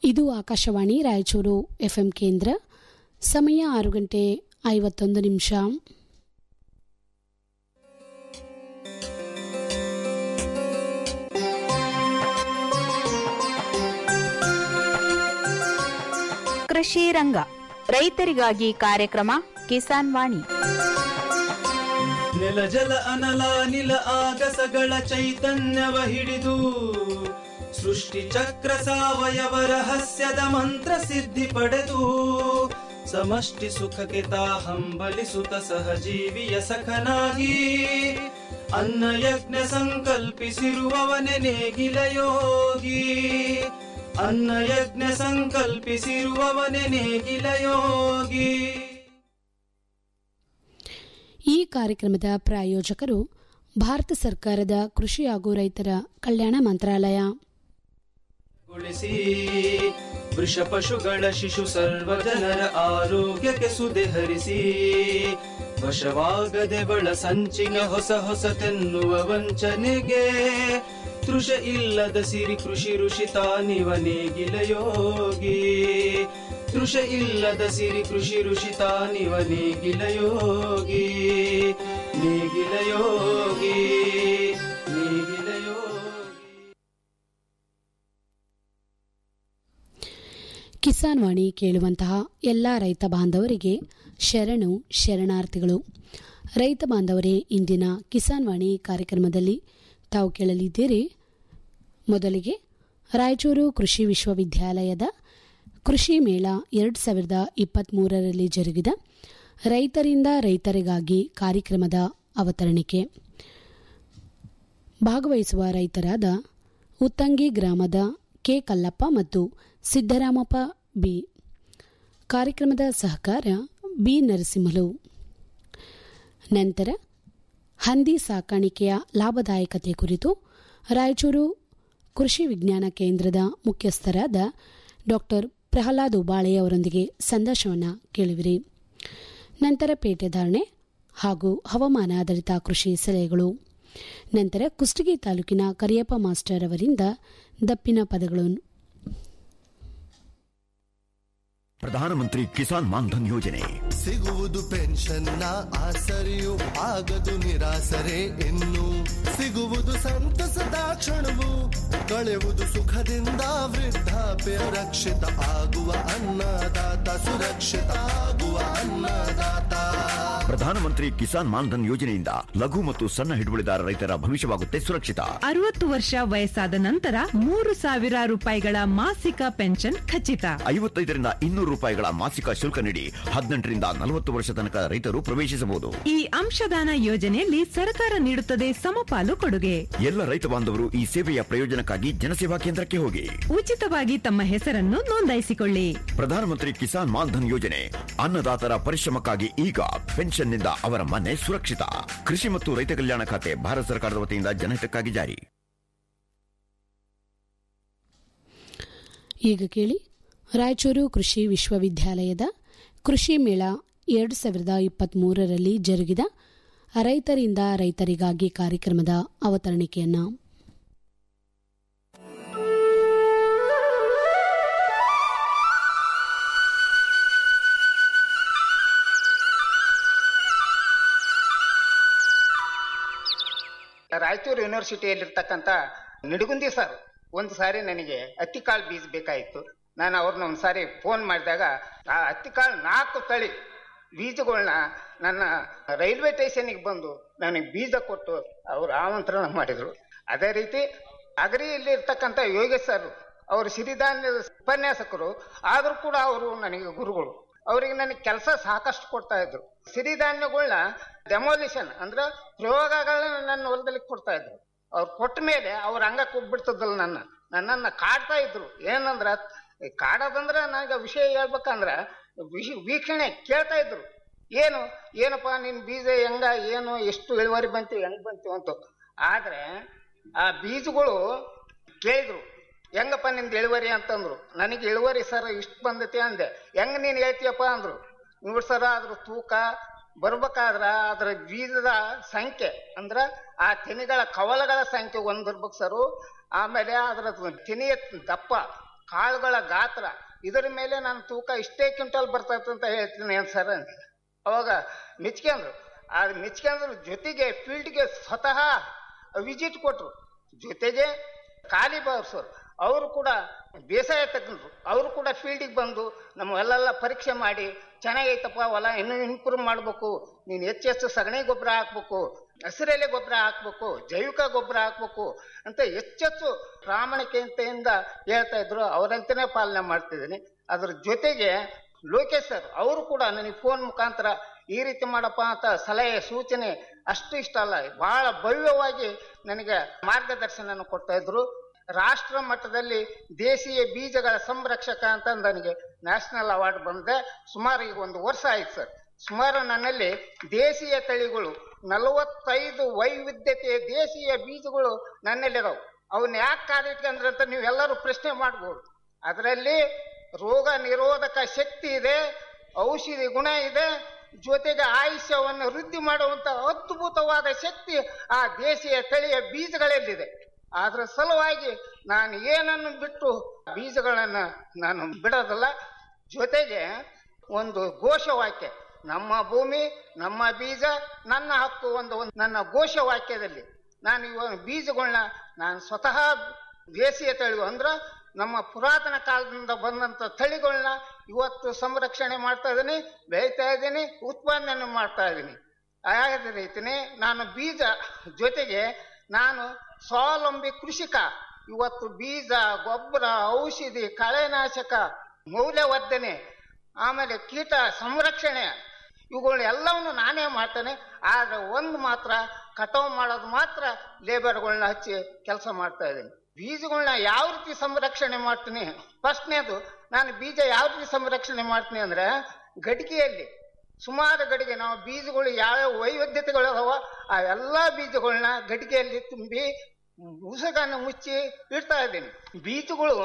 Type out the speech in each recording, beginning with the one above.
ಇದು ಆಕಾಶವಾಣಿ ರಾಯಚೂರು ಎಫ್ಎಂ ಕೇಂದ್ರ ಸಮಯ ಆರು ಗಂಟೆ ಐವತ್ತೊಂದು ನಿಮಿಷ ಕೃಷಿ ರಂಗ ರೈತರಿಗಾಗಿ ಕಾರ್ಯಕ್ರಮ ಕಿಸಾನ್ ವಾಣಿ ನೆಲ ಜಲ ಅನಲ ನಿಲ ಆಗಸಗಳ ಚೈತನ್ಯವ ಹಿಡಿದು ಸೃಷ್ಟಿ ಚಕ್ರ ಸಾವಯವ ರಹಸ್ಯದ ಮಂತ್ರ ಸಿದ್ಧಿ ಪಡೆದು ಸಮಷ್ಟಿ ಸುಖಕ್ಕೆ ತಾ ಹಂಬಲಿಸುತ್ತ ಸಹಜೀವಿಯ ಸಖನಾಗಿ ಅನ್ನ ಯಜ್ಞ ಸಂಕಲ್ಪಿಸಿರುವವನೆ ನೇಗಿಲ ಯೋಗಿ ಅನ್ನ ಯಜ್ಞ ಸಂಕಲ್ಪಿಸಿರುವವನೆ ನೇಗಿಲ ಯೋಗಿ ಈ ಕಾರ್ಯಕ್ರಮದ ಪ್ರಾಯೋಜಕರು ಭಾರತ ಸರ್ಕಾರದ ಕೃಷಿ ಹಾಗೂ ರೈತರ ಕಲ್ಯಾಣ ಮಂತ್ರಾಲಯ ಗೊಳಿಸಿ ವೃಷ ಪಶುಗಳ ಶಿಶು ಸರ್ವ ಜನರ ಆರೋಗ್ಯಕ್ಕೆ ಸುದೆ ಹರಿಸಿ ವಶವಾಗದೆ ಬಳ ಸಂಚಿನ ಹೊಸ ಹೊಸತೆನ್ನುವ ವಂಚನೆಗೆ ತೃಷ ಇಲ್ಲದ ಸಿರಿ ಕೃಷಿ ಋಷಿ ತಾನಿವ ನೇಗಿಲ ಯೋಗಿ ತೃಷ ಇಲ್ಲದ ಸಿರಿ ಕೃಷಿ ಋಷಿ ತಾನಿವ ನೇಗಿಲ ಯೋಗಿ ನೇಗಿಲ ಯೋಗಿ ನೇಗಿಲ ಯೋಗಿ ಕಿಸಾನ್ ವಾಣಿ ಕೇಳುವಂತಹ ಎಲ್ಲ ರೈತ ಬಾಂಧವರಿಗೆ ಶರಣು ಶರಣಾರ್ಥಿಗಳು ರೈತ ಬಾಂಧವರೇ ಇಂದಿನ ಕಿಸಾನ್ ವಾಣಿ ಕಾರ್ಯಕ್ರಮದಲ್ಲಿ ತಾವು ಕೇಳಲಿದ್ದೀರಿ ಮೊದಲಿಗೆ ರಾಯಚೂರು ಕೃಷಿ ವಿಶ್ವವಿದ್ಯಾಲಯದ ಕೃಷಿ ಮೇಳ ಎರಡು ಸಾವಿರದ ಇಪ್ಪತ್ತ್ಮೂರರಲ್ಲಿ ಜರುಗಿದ ರೈತರಿಂದ ರೈತರಿಗಾಗಿ ಕಾರ್ಯಕ್ರಮದ ಅವತರಣಿಕೆ ಭಾಗವಹಿಸುವ ರೈತರಾದ ಉತ್ತಂಗಿ ಗ್ರಾಮದ ಕೆ ಕಲ್ಲಪ್ಪ ಮತ್ತು ಸಿದ್ದರಾಮಪ್ಪ ಬಿ ಕಾರ್ಯಕ್ರಮದ ಸಹಕಾರ ಬಿ ನರಸಿಂಹಲು ನಂತರ ಹಂದಿ ಸಾಕಾಣಿಕೆಯ ಲಾಭದಾಯಕತೆ ಕುರಿತು ರಾಯಚೂರು ಕೃಷಿ ವಿಜ್ಞಾನ ಕೇಂದ್ರದ ಮುಖ್ಯಸ್ಥರಾದ ಡಾಕ್ಟರ್ ಪ್ರಹ್ಲಾದ್ ಉಬಾಳೆ ಅವರೊಂದಿಗೆ ಸಂದರ್ಶನವನ್ನು ಕೇಳುವಿರಿ ನಂತರ ಪೇಟೆ ಧಾರಣೆ ಹಾಗೂ ಹವಾಮಾನ ಆಧಾರಿತ ಕೃಷಿ ಸಲಹೆಗಳು ನಂತರ ಕುಷ್ಟಗಿ ತಾಲೂಕಿನ ಕರಿಯಪ್ಪ ಮಾಸ್ಟರ್ ಅವರಿಂದ ದಪ್ಪಿನ ಪದಗಳನ್ನು ಪ್ರಧಾನಮಂತ್ರಿ ಕಿಸಾನ್ ಮಾನ್ಧನ್ ಯೋಜನೆ ಸಿಗುವುದು ಪೆನ್ಷನ್ನ ಆಸರೆಯು ಆಗದು ನಿರಾಸರೆ ಇನ್ನು ಸಿಗುವುದು ಸಂತಸದ ಕ್ಷಣವು ಕಳೆಯುವುದು ಸುಖದಿಂದ ವೃದ್ಧಾಪ್ಯ ರಕ್ಷಿತ ಆಗುವ ಅನ್ನದಾತ ಸುರಕ್ಷಿತ ಆಗುವ ಅನ್ನದಾತ ಪ್ರಧಾನಮಂತ್ರಿ ಕಿಸಾನ್ ಮಾನ್ಧನ್ ಯೋಜನೆಯಿಂದ ಲಘು ಮತ್ತು ಸಣ್ಣ ಹಿಡುವಳಿದಾರ ರೈತರ ಭವಿಷ್ಯವಾಗುತ್ತೆ ಸುರಕ್ಷಿತ ಅರವತ್ತು ವರ್ಷ ವಯಸ್ಸಾದ ನಂತರ ಮೂರು ಸಾವಿರ ರೂಪಾಯಿಗಳ ಮಾಸಿಕ ಪೆನ್ಷನ್ ಖಚಿತ ಐವತ್ತೈದರಿಂದ ಇನ್ನೂರು ರೂಪಾಯಿಗಳ ಮಾಸಿಕ ಶುಲ್ಕ ನೀಡಿ ಹದಿನೆಂಟರಿಂದ ನಲವತ್ತು ವರ್ಷ ತನಕ ರೈತರು ಪ್ರವೇಶಿಸಬಹುದು ಈ ಅಂಶದಾನ ಯೋಜನೆಯಲ್ಲಿ ಸರ್ಕಾರ ನೀಡುತ್ತದೆ ಸಮಪಾಲು ಕೊಡುಗೆ ಎಲ್ಲ ರೈತ ಬಾಂಧವರು ಈ ಸೇವೆಯ ಪ್ರಯೋಜನಕ್ಕಾಗಿ ಜನಸೇವಾ ಕೇಂದ್ರಕ್ಕೆ ಹೋಗಿ ಉಚಿತವಾಗಿ ತಮ್ಮ ಹೆಸರನ್ನು ನೋಂದಾಯಿಸಿಕೊಳ್ಳಿ ಪ್ರಧಾನಮಂತ್ರಿ ಕಿಸಾನ್ ಮಾನ್ಧನ್ ಯೋಜನೆ ಅನ್ನದಾತರ ಪರಿಶ್ರಮಕ್ಕಾಗಿ ಈಗ ಪೆನ್ಷನ್ನಿಂದ ಅವರ ಮನೆ ಸುರಕ್ಷಿತ ಕೃಷಿ ಮತ್ತು ರೈತ ಕಲ್ಯಾಣ ಖಾತೆ ಭಾರತ ಸರ್ಕಾರದ ವತಿಯಿಂದ ಜನಹಿತಕ್ಕಾಗಿ ಜಾರಿ ಈಗ ಕೇಳಿ ರಾಯಚೂರು ಕೃಷಿ ವಿಶ್ವವಿದ್ಯಾಲಯದ ಕೃಷಿ ಮೇಳ ಎರಡು ಸಾವಿರದ ಇಪ್ಪತ್ತ್ಮೂರರಲ್ಲಿ ಜರುಗಿದ ರೈತರಿಂದ ರೈತರಿಗಾಗಿ ಕಾರ್ಯಕ್ರಮದ ಅವತರಣಿಕೆಯನ್ನು ರಾಯಚೂರು ಯೂನಿವರ್ಸಿಟಿಯಲ್ಲಿರ್ತಕ್ಕಂಥ ನಿಡುಗುಂದಿ ಸರ್ ಒಂದು ಸಾರಿ ನನಗೆ ಹತ್ತಿಕಾಳು ಬೀಜ ಬೇಕಾಯಿತು ನಾನು ಅವ್ರನ್ನ ಒಂದು ಸಾರಿ ಫೋನ್ ಮಾಡಿದಾಗ ಆ ಹತ್ತಿಕಾಳು ನಾಲ್ಕು ತಳಿ ಬೀಜಗಳನ್ನ ನನ್ನ ರೈಲ್ವೆ ಸ್ಟೇಷನ್ಗೆ ಬಂದು ನನಗೆ ಬೀಜ ಕೊಟ್ಟು ಅವರು ಆಮಂತ್ರಣ ಮಾಡಿದರು ಅದೇ ರೀತಿ ಅಗರಿಯಲ್ಲಿ ಇರ್ತಕ್ಕಂಥ ಯೋಗೇಶ್ ಸರ್ ಅವರು ಸಿರಿಧಾನ್ಯದ ಉಪನ್ಯಾಸಕರು ಆದರೂ ಕೂಡ ಅವರು ನನಗೆ ಗುರುಗಳು ಅವರಿಗೆ ನನಗೆ ಕೆಲಸ ಸಾಕಷ್ಟು ಕೊಡ್ತಾ ಇದ್ರು ಸಿರಿಧಾನ್ಯಗಳನ್ನ ಡೆಮೋಲಿಷನ್ ಅಂದ್ರೆ ಪ್ರಯೋಗಗಳನ್ನ ನನ್ನ ಹೊಲದಲ್ಲಿ ಕೊಡ್ತಾ ಇದ್ರು ಅವ್ರು ಕೊಟ್ಟ ಮೇಲೆ ಅವ್ರ ಹಂಗ ಕೊಟ್ಬಿಡ್ತದಲ್ಲ ನನ್ನ ನನ್ನನ್ನ ಕಾಡ್ತಾ ಇದ್ರು ಏನಂದ್ರ ಈ ಕಾಡೋದಂದ್ರ ನನಗೆ ವಿಷಯ ಹೇಳ್ಬೇಕಂದ್ರ ವಿಷ ವೀಕ್ಷಣೆ ಕೇಳ್ತಾ ಇದ್ರು ಏನು ಏನಪ್ಪ ನಿನ್ ಬೀಜ ಹೆಂಗ ಏನು ಎಷ್ಟು ಇಳುವರಿ ಬಂತು ಹೆಂಗ್ ಬಂತು ಅಂತ ಆದ್ರೆ ಆ ಬೀಜಗಳು ಕೇಳಿದ್ರು ಹೆಂಗಪ್ಪ ನಿಂದು ಇಳುವರಿ ಅಂತಂದ್ರು ನನಗೆ ಇಳುವರಿ ಸರ್ ಇಷ್ಟು ಬಂದೈತಿ ಅಂದೆ ಹೆಂಗ್ ನೀನು ಹೇಳ್ತೀಯಪ್ಪ ಅಂದ್ರು ನೋಡಿ ಸರ್ ಅದ್ರ ತೂಕ ಬರ್ಬೇಕಾದ್ರ ಅದ್ರ ಬೀಜದ ಸಂಖ್ಯೆ ಅಂದ್ರ ಆ ತೆನೆಗಳ ಕವಲಗಳ ಸಂಖ್ಯೆ ಒಂದ್ ಇರ್ಬೇಕು ಸರು ಆಮೇಲೆ ಅದ್ರ ತೆನೆಯ ದಪ್ಪ ಕಾಳುಗಳ ಗಾತ್ರ ಇದರ ಮೇಲೆ ನನ್ನ ತೂಕ ಇಷ್ಟೇ ಕ್ವಿಂಟಲ್ ಬರ್ತೈತೆ ಅಂತ ಹೇಳ್ತೀನಿ ಏನು ಸರ್ ಅಂತ ಅವಾಗ ಮೆಚ್ಕೊಂಡ್ರು ಆ ಮೆಚ್ಕೊಂಡ್ರ ಜೊತೆಗೆ ಫೀಲ್ಡ್ಗೆ ಸ್ವತಃ ವಿಸಿಟ್ ಕೊಟ್ರು ಜೊತೆಗೆ ಖಾಲಿ ಬಾರ್ಸೋರು ಅವರು ಕೂಡ ಬೇಸಾಯ ತಗೊಂಡ್ರು ಅವರು ಕೂಡ ಫೀಲ್ಡಿಗೆ ಬಂದು ನಮ್ಮ ಹೊಲೆಲ್ಲ ಪರೀಕ್ಷೆ ಮಾಡಿ ಚೆನ್ನಾಗೈತಪ್ಪ ಹೊಲ ಇನ್ನೂ ಇಂಪ್ರೂವ್ ಮಾಡಬೇಕು ನೀನು ಹೆಚ್ಚು ಹೆಚ್ಚು ಸಗಣಿ ಗೊಬ್ಬರ ಹಾಕ್ಬೇಕು ಹಸಿರೆಲೆ ಗೊಬ್ಬರ ಹಾಕ್ಬೇಕು ಜೈವಿಕ ಗೊಬ್ಬರ ಹಾಕ್ಬೇಕು ಅಂತ ಹೆಚ್ಚೆಚ್ಚು ಪ್ರಾಮಾಣಿಕತೆಯಿಂದ ಹೇಳ್ತಾ ಇದ್ರು ಅವರಂತೆಯೇ ಪಾಲನೆ ಮಾಡ್ತಿದ್ದೀನಿ ಅದ್ರ ಜೊತೆಗೆ ಲೋಕೇಶ್ ಸರ್ ಅವರು ಕೂಡ ನನಗೆ ಫೋನ್ ಮುಖಾಂತರ ಈ ರೀತಿ ಮಾಡಪ್ಪ ಅಂತ ಸಲಹೆ ಸೂಚನೆ ಅಷ್ಟು ಇಷ್ಟ ಅಲ್ಲ ಬಹಳ ಭವ್ಯವಾಗಿ ನನಗೆ ಮಾರ್ಗದರ್ಶನ ಕೊಡ್ತಾ ಇದ್ರು ರಾಷ್ಟ್ರ ಮಟ್ಟದಲ್ಲಿ ದೇಶೀಯ ಬೀಜಗಳ ಸಂರಕ್ಷಕ ಅಂತ ನನಗೆ ನ್ಯಾಷನಲ್ ಅವಾರ್ಡ್ ಬಂದೆ ಸುಮಾರು ಈಗ ಒಂದು ವರ್ಷ ಆಯ್ತು ಸರ್ ಸುಮಾರು ನನ್ನಲ್ಲಿ ದೇಶೀಯ ತಳಿಗಳು ನಲವತ್ತೈದು ವೈವಿಧ್ಯತೆಯ ದೇಶೀಯ ಬೀಜಗಳು ನನ್ನಲ್ಲಿದಾವೆ ಅವನ್ನ ಯಾಕೆ ಕಾದಿಟ್ಕೊಂಡ್ರೆ ಅಂತ ನೀವೆಲ್ಲರೂ ಪ್ರಶ್ನೆ ಮಾಡ್ಬೋದು ಅದರಲ್ಲಿ ರೋಗ ನಿರೋಧಕ ಶಕ್ತಿ ಇದೆ ಔಷಧಿ ಗುಣ ಇದೆ ಜೊತೆಗೆ ಆಯುಷ್ಯವನ್ನು ವೃದ್ಧಿ ಮಾಡುವಂತ ಅದ್ಭುತವಾದ ಶಕ್ತಿ ಆ ದೇಶೀಯ ತಳಿಯ ಬೀಜಗಳಲ್ಲಿದೆ ಅದರ ಸಲುವಾಗಿ ನಾನು ಏನನ್ನು ಬಿಟ್ಟು ಬೀಜಗಳನ್ನ ನಾನು ಬಿಡೋದಿಲ್ಲ ಜೊತೆಗೆ ಒಂದು ಘೋಷವಾಕ್ಯ ನಮ್ಮ ಭೂಮಿ ನಮ್ಮ ಬೀಜ ನನ್ನ ಹಕ್ಕು ಒಂದು ಒಂದು ನನ್ನ ಘೋಷವಾಕ್ಯದಲ್ಲಿ ನಾನು ಇವಾಗ ಬೀಜಗಳನ್ನ ನಾನು ಸ್ವತಃ ದೇಶೀಯ ತಳಿ ಅಂದ್ರೆ ನಮ್ಮ ಪುರಾತನ ಕಾಲದಿಂದ ಬಂದಂತ ತಳಿಗಳನ್ನ ಇವತ್ತು ಸಂರಕ್ಷಣೆ ಮಾಡ್ತಾ ಇದ್ದೀನಿ ಬೆಳೀತಾ ಇದ್ದೀನಿ ಉತ್ಪಾದನೆ ಮಾಡ್ತಾ ಇದ್ದೀನಿ ಅದೇ ರೀತಿನೇ ನಾನು ಬೀಜ ಜೊತೆಗೆ ನಾನು ಸ್ವಾವಲಂಬಿ ಕೃಷಿಕ ಇವತ್ತು ಬೀಜ ಗೊಬ್ಬರ ಔಷಧಿ ಕಳೆನಾಶಕ ಮೌಲ್ಯವರ್ಧನೆ ಆಮೇಲೆ ಕೀಟ ಸಂರಕ್ಷಣೆ ಇವುಗಳನ್ನ ಎಲ್ಲವನ್ನು ನಾನೇ ಮಾಡ್ತೇನೆ ಆದ್ರೆ ಒಂದು ಮಾತ್ರ ಕಟಾವು ಮಾಡೋದು ಮಾತ್ರ ಲೇಬರ್ಗಳನ್ನ ಹಚ್ಚಿ ಕೆಲಸ ಮಾಡ್ತಾ ಇದ್ದೀನಿ ಬೀಜಗಳನ್ನ ಯಾವ ರೀತಿ ಸಂರಕ್ಷಣೆ ಮಾಡ್ತೀನಿ ಫಸ್ಟ್ನೇದು ನಾನು ಬೀಜ ಯಾವ ರೀತಿ ಸಂರಕ್ಷಣೆ ಮಾಡ್ತೀನಿ ಅಂದ್ರೆ ಗಡಿಗೆಯಲ್ಲಿ ಸುಮಾರು ಗಡಿಗೆ ನಾವು ಬೀಜಗಳು ಯಾವ್ಯಾವ ವೈವಿಧ್ಯತೆಗಳು ಅದಾವ ಆ ಎಲ್ಲ ಬೀಜಗಳನ್ನ ಗಡಿಗೆಯಲ್ಲಿ ತುಂಬಿ ಉಸುಗನ್ನು ಮುಚ್ಚಿ ಇಡ್ತಾ ಇದ್ದೀನಿ ಬೀಜಗಳು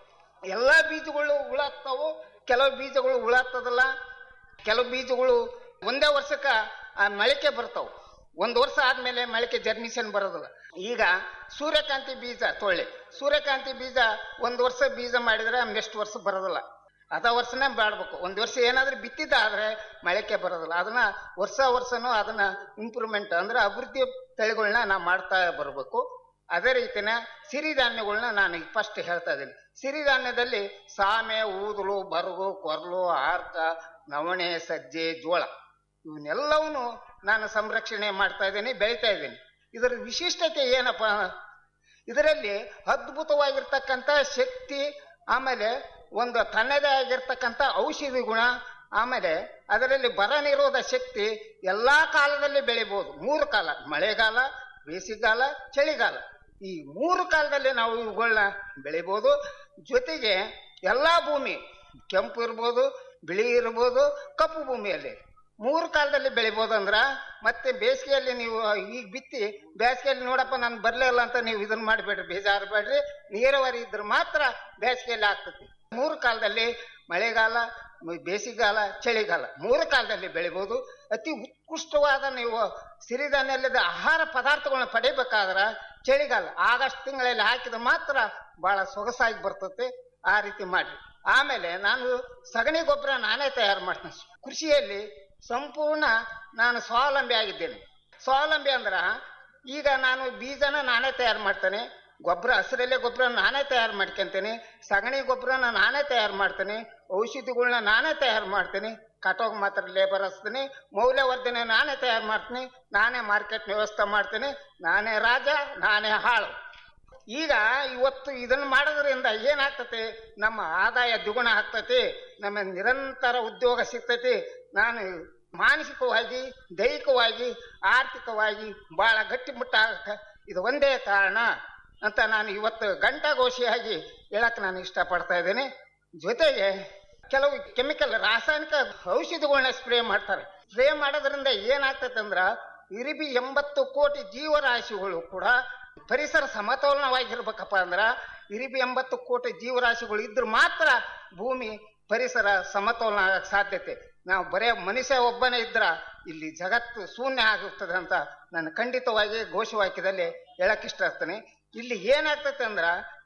ಎಲ್ಲ ಬೀಜಗಳು ಉಳಾಗ್ತಾವು ಕೆಲವು ಬೀಜಗಳು ಉಳಾಗ್ತದಲ್ಲ ಕೆಲವು ಬೀಜಗಳು ಒಂದೇ ವರ್ಷಕ್ಕೆ ಆ ಮೊಳಕೆ ಬರ್ತಾವು ಒಂದು ವರ್ಷ ಆದ್ಮೇಲೆ ಮೊಳಕೆ ಜರ್ಮಿಷನ್ ಬರೋದಿಲ್ಲ ಈಗ ಸೂರ್ಯಕಾಂತಿ ಬೀಜ ತೊಳ್ಳಿ ಸೂರ್ಯಕಾಂತಿ ಬೀಜ ಒಂದು ವರ್ಷ ಬೀಜ ಮಾಡಿದ್ರೆ ನೆಕ್ಸ್ಟ್ ವರ್ಷ ಬರೋದಿಲ್ಲ ಅದ ವರ್ಷನೇ ಬಾಡ್ಬೇಕು ಒಂದು ವರ್ಷ ಏನಾದ್ರೂ ಬಿತ್ತಿದ್ದಾದ್ರೆ ಮೊಳಕೆ ಬರೋದಿಲ್ಲ ಅದನ್ನ ವರ್ಷ ವರ್ಷನೂ ಅದನ್ನ ಇಂಪ್ರೂವ್ಮೆಂಟ್ ಅಂದ್ರೆ ಅಭಿವೃದ್ಧಿ ತಳಿಗಳನ್ನ ನಾ ಮಾಡ್ತಾ ಬರಬೇಕು ಅದೇ ರೀತಿನ ಸಿರಿಧಾನ್ಯಗಳನ್ನ ನಾನು ಈಗ ಫಸ್ಟ್ ಹೇಳ್ತಾ ಇದ್ದೀನಿ ಸಿರಿಧಾನ್ಯದಲ್ಲಿ ಸಾಮೆ ಊದಲು ಬರಗು ಕೊರಲು ಆರ್ಕ ನವಣೆ ಸಜ್ಜೆ ಜೋಳ ಇವನ್ನೆಲ್ಲವನ್ನು ನಾನು ಸಂರಕ್ಷಣೆ ಮಾಡ್ತಾ ಇದ್ದೀನಿ ಬೆಳಿತಾ ಇದ್ದೀನಿ ಇದರ ವಿಶಿಷ್ಟತೆ ಏನಪ್ಪ ಇದರಲ್ಲಿ ಅದ್ಭುತವಾಗಿರ್ತಕ್ಕಂಥ ಶಕ್ತಿ ಆಮೇಲೆ ಒಂದು ತನ್ನದೇ ಆಗಿರ್ತಕ್ಕಂಥ ಔಷಧಿ ಗುಣ ಆಮೇಲೆ ಅದರಲ್ಲಿ ಬರ ನಿರೋಧ ಶಕ್ತಿ ಎಲ್ಲಾ ಕಾಲದಲ್ಲಿ ಬೆಳಿಬಹುದು ಮೂರು ಕಾಲ ಮಳೆಗಾಲ ಬೇಸಿಗೆಗಾಲ ಚಳಿಗಾಲ ಈ ಮೂರು ಕಾಲದಲ್ಲಿ ನಾವು ಇವುಗಳನ್ನ ಬೆಳಿಬೋದು ಜೊತೆಗೆ ಎಲ್ಲಾ ಭೂಮಿ ಕೆಂಪು ಇರ್ಬೋದು ಬಿಳಿ ಇರ್ಬೋದು ಕಪ್ಪು ಭೂಮಿಯಲ್ಲಿ ಮೂರು ಕಾಲದಲ್ಲಿ ಬೆಳಿಬೋದು ಅಂದ್ರ ಮತ್ತೆ ಬೇಸಿಗೆಯಲ್ಲಿ ನೀವು ಈಗ ಬಿತ್ತಿ ಬೇಸಿಗೆಯಲ್ಲಿ ನೋಡಪ್ಪ ನಾನು ಬರ್ಲಿಲ್ಲ ಅಂತ ನೀವು ಇದನ್ನ ಮಾಡಬೇಡ್ರಿ ಬೇಜಾರಬೇಡ್ರಿ ನೀರಾವರಿ ಇದ್ರೆ ಮಾತ್ರ ಬೇಸಿಗೆಯಲ್ಲಿ ಆಗ್ತತಿ ಮೂರು ಕಾಲದಲ್ಲಿ ಮಳೆಗಾಲ ಮ- ಬೇಸಿಗೆಗಾಲ ಚಳಿಗಾಲ ಮೂರು ಕಾಲದಲ್ಲಿ ಬೆಳಿಬೋದು ಅತಿ ಉತ್ಕೃಷ್ಟವಾದ ನೀವು ಸಿರಿಧಾನ್ಯಲ್ಲದ ಆಹಾರ ಪದಾರ್ಥಗಳನ್ನ ಪಡಿಬೇಕಾದ್ರ ಚಳಿಗಾಲ ಆಗಸ್ಟ್ ತಿಂಗಳಲ್ಲಿ ಹಾಕಿದ್ರೆ ಮಾತ್ರ ಬಹಳ ಸೊಗಸಾಗಿ ಬರ್ತತೆ ಆ ರೀತಿ ಮಾಡಿ ಆಮೇಲೆ ನಾನು ಸಗಣಿ ಗೊಬ್ಬರ ನಾನೇ ತಯಾರು ಮಾಡ್ತೇನೆ ಕೃಷಿಯಲ್ಲಿ ಸಂಪೂರ್ಣ ನಾನು ಸ್ವಾವಲಂಬಿ ಆಗಿದ್ದೇನೆ ಸ್ವಾವಲಂಬಿ ಅಂದ್ರ ಈಗ ನಾನು ಬೀಜನ ನಾನೇ ತಯಾರು ಮಾಡ್ತೇನೆ ಗೊಬ್ಬರ ಹಸಿರಲ್ಲೇ ಗೊಬ್ಬರ ನಾನೇ ತಯಾರು ಮಾಡ್ಕೊಂತೇನೆ ಸಗಣಿ ಗೊಬ್ಬರನ ನಾನೇ ತಯಾರು ಮಾಡ್ತೇನೆ ಔಷಧಿಗಳನ್ನ ನಾನೇ ತಯಾರು ಮಾಡ್ತೀನಿ ಕಟೋಗ್ ಮಾತ್ರ ಲೇಬರ್ ಹಚ್ತೀನಿ ಮೌಲ್ಯವರ್ಧನೆ ನಾನೇ ತಯಾರು ಮಾಡ್ತೀನಿ ನಾನೇ ಮಾರ್ಕೆಟ್ ವ್ಯವಸ್ಥೆ ಮಾಡ್ತೀನಿ ನಾನೇ ರಾಜ ನಾನೇ ಹಾಳು ಈಗ ಇವತ್ತು ಇದನ್ನ ಮಾಡೋದ್ರಿಂದ ಏನಾಗ್ತತಿ ನಮ್ಮ ಆದಾಯ ದ್ವಿಗುಣ ಆಗ್ತತಿ ನಮ್ಮ ನಿರಂತರ ಉದ್ಯೋಗ ಸಿಗ್ತತಿ ನಾನು ಮಾನಸಿಕವಾಗಿ ದೈಹಿಕವಾಗಿ ಆರ್ಥಿಕವಾಗಿ ಬಹಳ ಗಟ್ಟಿಮುಟ್ಟ ಆಗಕ್ಕೆ ಇದು ಒಂದೇ ಕಾರಣ ಅಂತ ನಾನು ಇವತ್ತು ಗಂಟಾಘೋಷಿಯಾಗಿ ಹೇಳಕ್ ನಾನು ಇಷ್ಟಪಡ್ತಾ ಇದ್ದೇನೆ ಜೊತೆಗೆ ಕೆಲವು ಕೆಮಿಕಲ್ ರಾಸಾಯನಿಕ ಔಷಧಿಗಳನ್ನ ಸ್ಪ್ರೇ ಮಾಡ್ತಾರೆ ಸ್ಪ್ರೇ ಮಾಡೋದ್ರಿಂದ ಏನಾಗ್ತದೆ ಅಂದ್ರ ಇರಿಬಿ ಎಂಬತ್ತು ಕೋಟಿ ಜೀವರಾಶಿಗಳು ಕೂಡ ಪರಿಸರ ಸಮತೋಲನವಾಗಿರ್ಬೇಕಪ್ಪ ಅಂದ್ರ ಇರಿಬಿ ಎಂಬತ್ತು ಕೋಟಿ ಜೀವರಾಶಿಗಳು ಇದ್ರೆ ಮಾತ್ರ ಭೂಮಿ ಪರಿಸರ ಸಮತೋಲನ ಆಗಕ್ ಸಾಧ್ಯತೆ ನಾವು ಬರೇ ಮನುಷ್ಯ ಒಬ್ಬನೇ ಇದ್ರ ಇಲ್ಲಿ ಜಗತ್ತು ಶೂನ್ಯ ಆಗುತ್ತದೆ ಅಂತ ನಾನು ಖಂಡಿತವಾಗಿ ಘೋಷವಾಕ್ಯದಲ್ಲಿ ಹೇಳಕ್ ಇಷ್ಟಪಡ್ತೇನೆ ಇಲ್ಲಿ ಏನಾಗ್ತದೆ ಅಂದ್ರ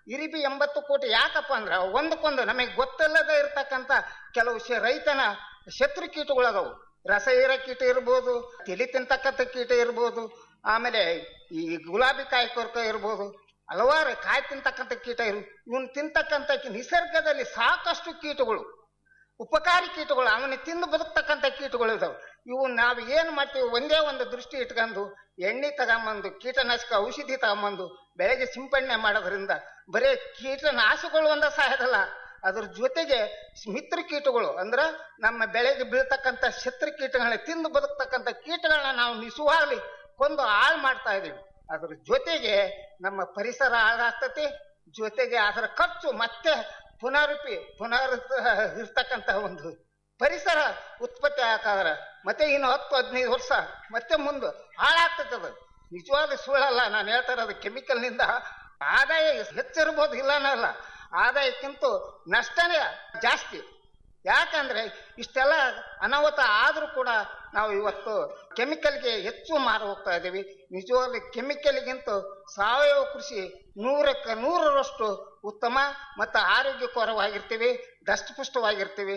ಇರಿಬಿ ಎಂಬತ್ತು ಕೋಟಿ ಯಾಕಪ್ಪ ಅಂದ್ರೆ ಒಂದಕ್ಕೊಂದು ನಮಗೆ ಗೊತ್ತಿಲ್ಲದೆ ಇರ್ತಕ್ಕಂಥ ಕೆಲವು ಶ ರೈತನ ಶತ್ರು ಕೀಟಗಳದವು ರಸಹೀರ ಕೀಟ ಇರ್ಬೋದು ತಲೆ ತಿಂತಕ್ಕಂಥ ಕೀಟ ಇರ್ಬೋದು ಆಮೇಲೆ ಈ ಗುಲಾಬಿ ಕಾಯಿ ಕೊರಕ ಇರ್ಬೋದು ಹಲವಾರು ಕಾಯಿ ತಿಂತಕ್ಕಂಥ ಕೀಟ ಇರು ಇವನ್ ತಿಂತಕ್ಕಂಥ ಕಿ- ನಿಸರ್ಗದಲ್ಲಿ ಸಾಕಷ್ಟು ಕೀಟಗಳು ಉಪಕಾರಿ ಕೀಟಗಳು ಅವನ್ನ ತಿಂದು ಬದುಕ್ತಕ್ಕಂಥ ಕೀಟಗಳು ಇದಾವೆ ಇವು ನಾವು ಏನು ಮಾಡ್ತೀವಿ ಒಂದೇ ಒಂದು ದೃಷ್ಟಿ ಇಟ್ಕೊಂಡು ಎಣ್ಣೆ ತಗೊಂಬಂದು ಕೀಟನಾಶಕ ಔಷಧಿ ತಗೊಂಬಂದು ಬೆಳೆಗೆ ಸಿಂಪಡಣೆ ಮಾಡೋದ್ರಿಂದ ಬರೀ ಕೀಟನಾಶಕಗಳು ಒಂದ ಸಹಾಯದಲ್ಲ ಅದ್ರ ಜೊತೆಗೆ ಮಿತ್ರ ಕೀಟಗಳು ಅಂದ್ರೆ ನಮ್ಮ ಬೆಳೆಗೆ ಬೀಳ್ತಕ್ಕಂಥ ಶತ್ರು ಕೀಟಗಳನ್ನ ತಿಂದು ಬದುಕ್ತಕ್ಕಂಥ ಕೀಟಗಳನ್ನ ನಾವು ನಿಸುವಾಗಲಿ ಕೊಂದು ಹಾಳು ಮಾಡ್ತಾ ಇದೀವಿ ಅದ್ರ ಜೊತೆಗೆ ನಮ್ಮ ಪರಿಸರ ಹಾಳಾಗ್ತತಿ ಜೊತೆಗೆ ಅದರ ಖರ್ಚು ಮತ್ತೆ ಪುನರುಪಿ ಪುನರ್ ಇರ್ತಕ್ಕಂಥ ಒಂದು ಪರಿಸರ ಉತ್ಪತ್ತಿ ಆಕಾದ್ರೆ ಮತ್ತೆ ಇನ್ನು ಹತ್ತು ಹದಿನೈದು ವರ್ಷ ಮತ್ತೆ ಮುಂದೆ ಹಾಳಾಗ್ತದೆ ಅದು ನಿಜವಾದ ಸುಳ್ಳಲ್ಲ ನಾನು ಹೇಳ್ತಾ ಇರೋದು ಕೆಮಿಕಲ್ನಿಂದ ಆದಾಯ ಹೆಚ್ಚಿರ್ಬೋದು ಇಲ್ಲ ಅನ್ನಲ್ಲ ಆದಾಯಕ್ಕಿಂತ ನಷ್ಟನೇ ಜಾಸ್ತಿ ಯಾಕಂದ್ರೆ ಇಷ್ಟೆಲ್ಲ ಅನಾಹುತ ಆದರೂ ಕೂಡ ನಾವು ಇವತ್ತು ಕೆಮಿಕಲ್ಗೆ ಹೆಚ್ಚು ಮಾರು ಹೋಗ್ತಾ ಇದ್ದೀವಿ ನಿಜವಾಗ್ಲೂ ಕೆಮಿಕಲ್ಗಿಂತ ಸಾವಯವ ಕೃಷಿ ನೂರಕ್ಕೆ ನೂರರಷ್ಟು ಉತ್ತಮ ಮತ್ತು ಆರೋಗ್ಯಕರವಾಗಿರ್ತೀವಿ ದಷ್ಟಪುಷ್ಟವಾಗಿರ್ತೀವಿ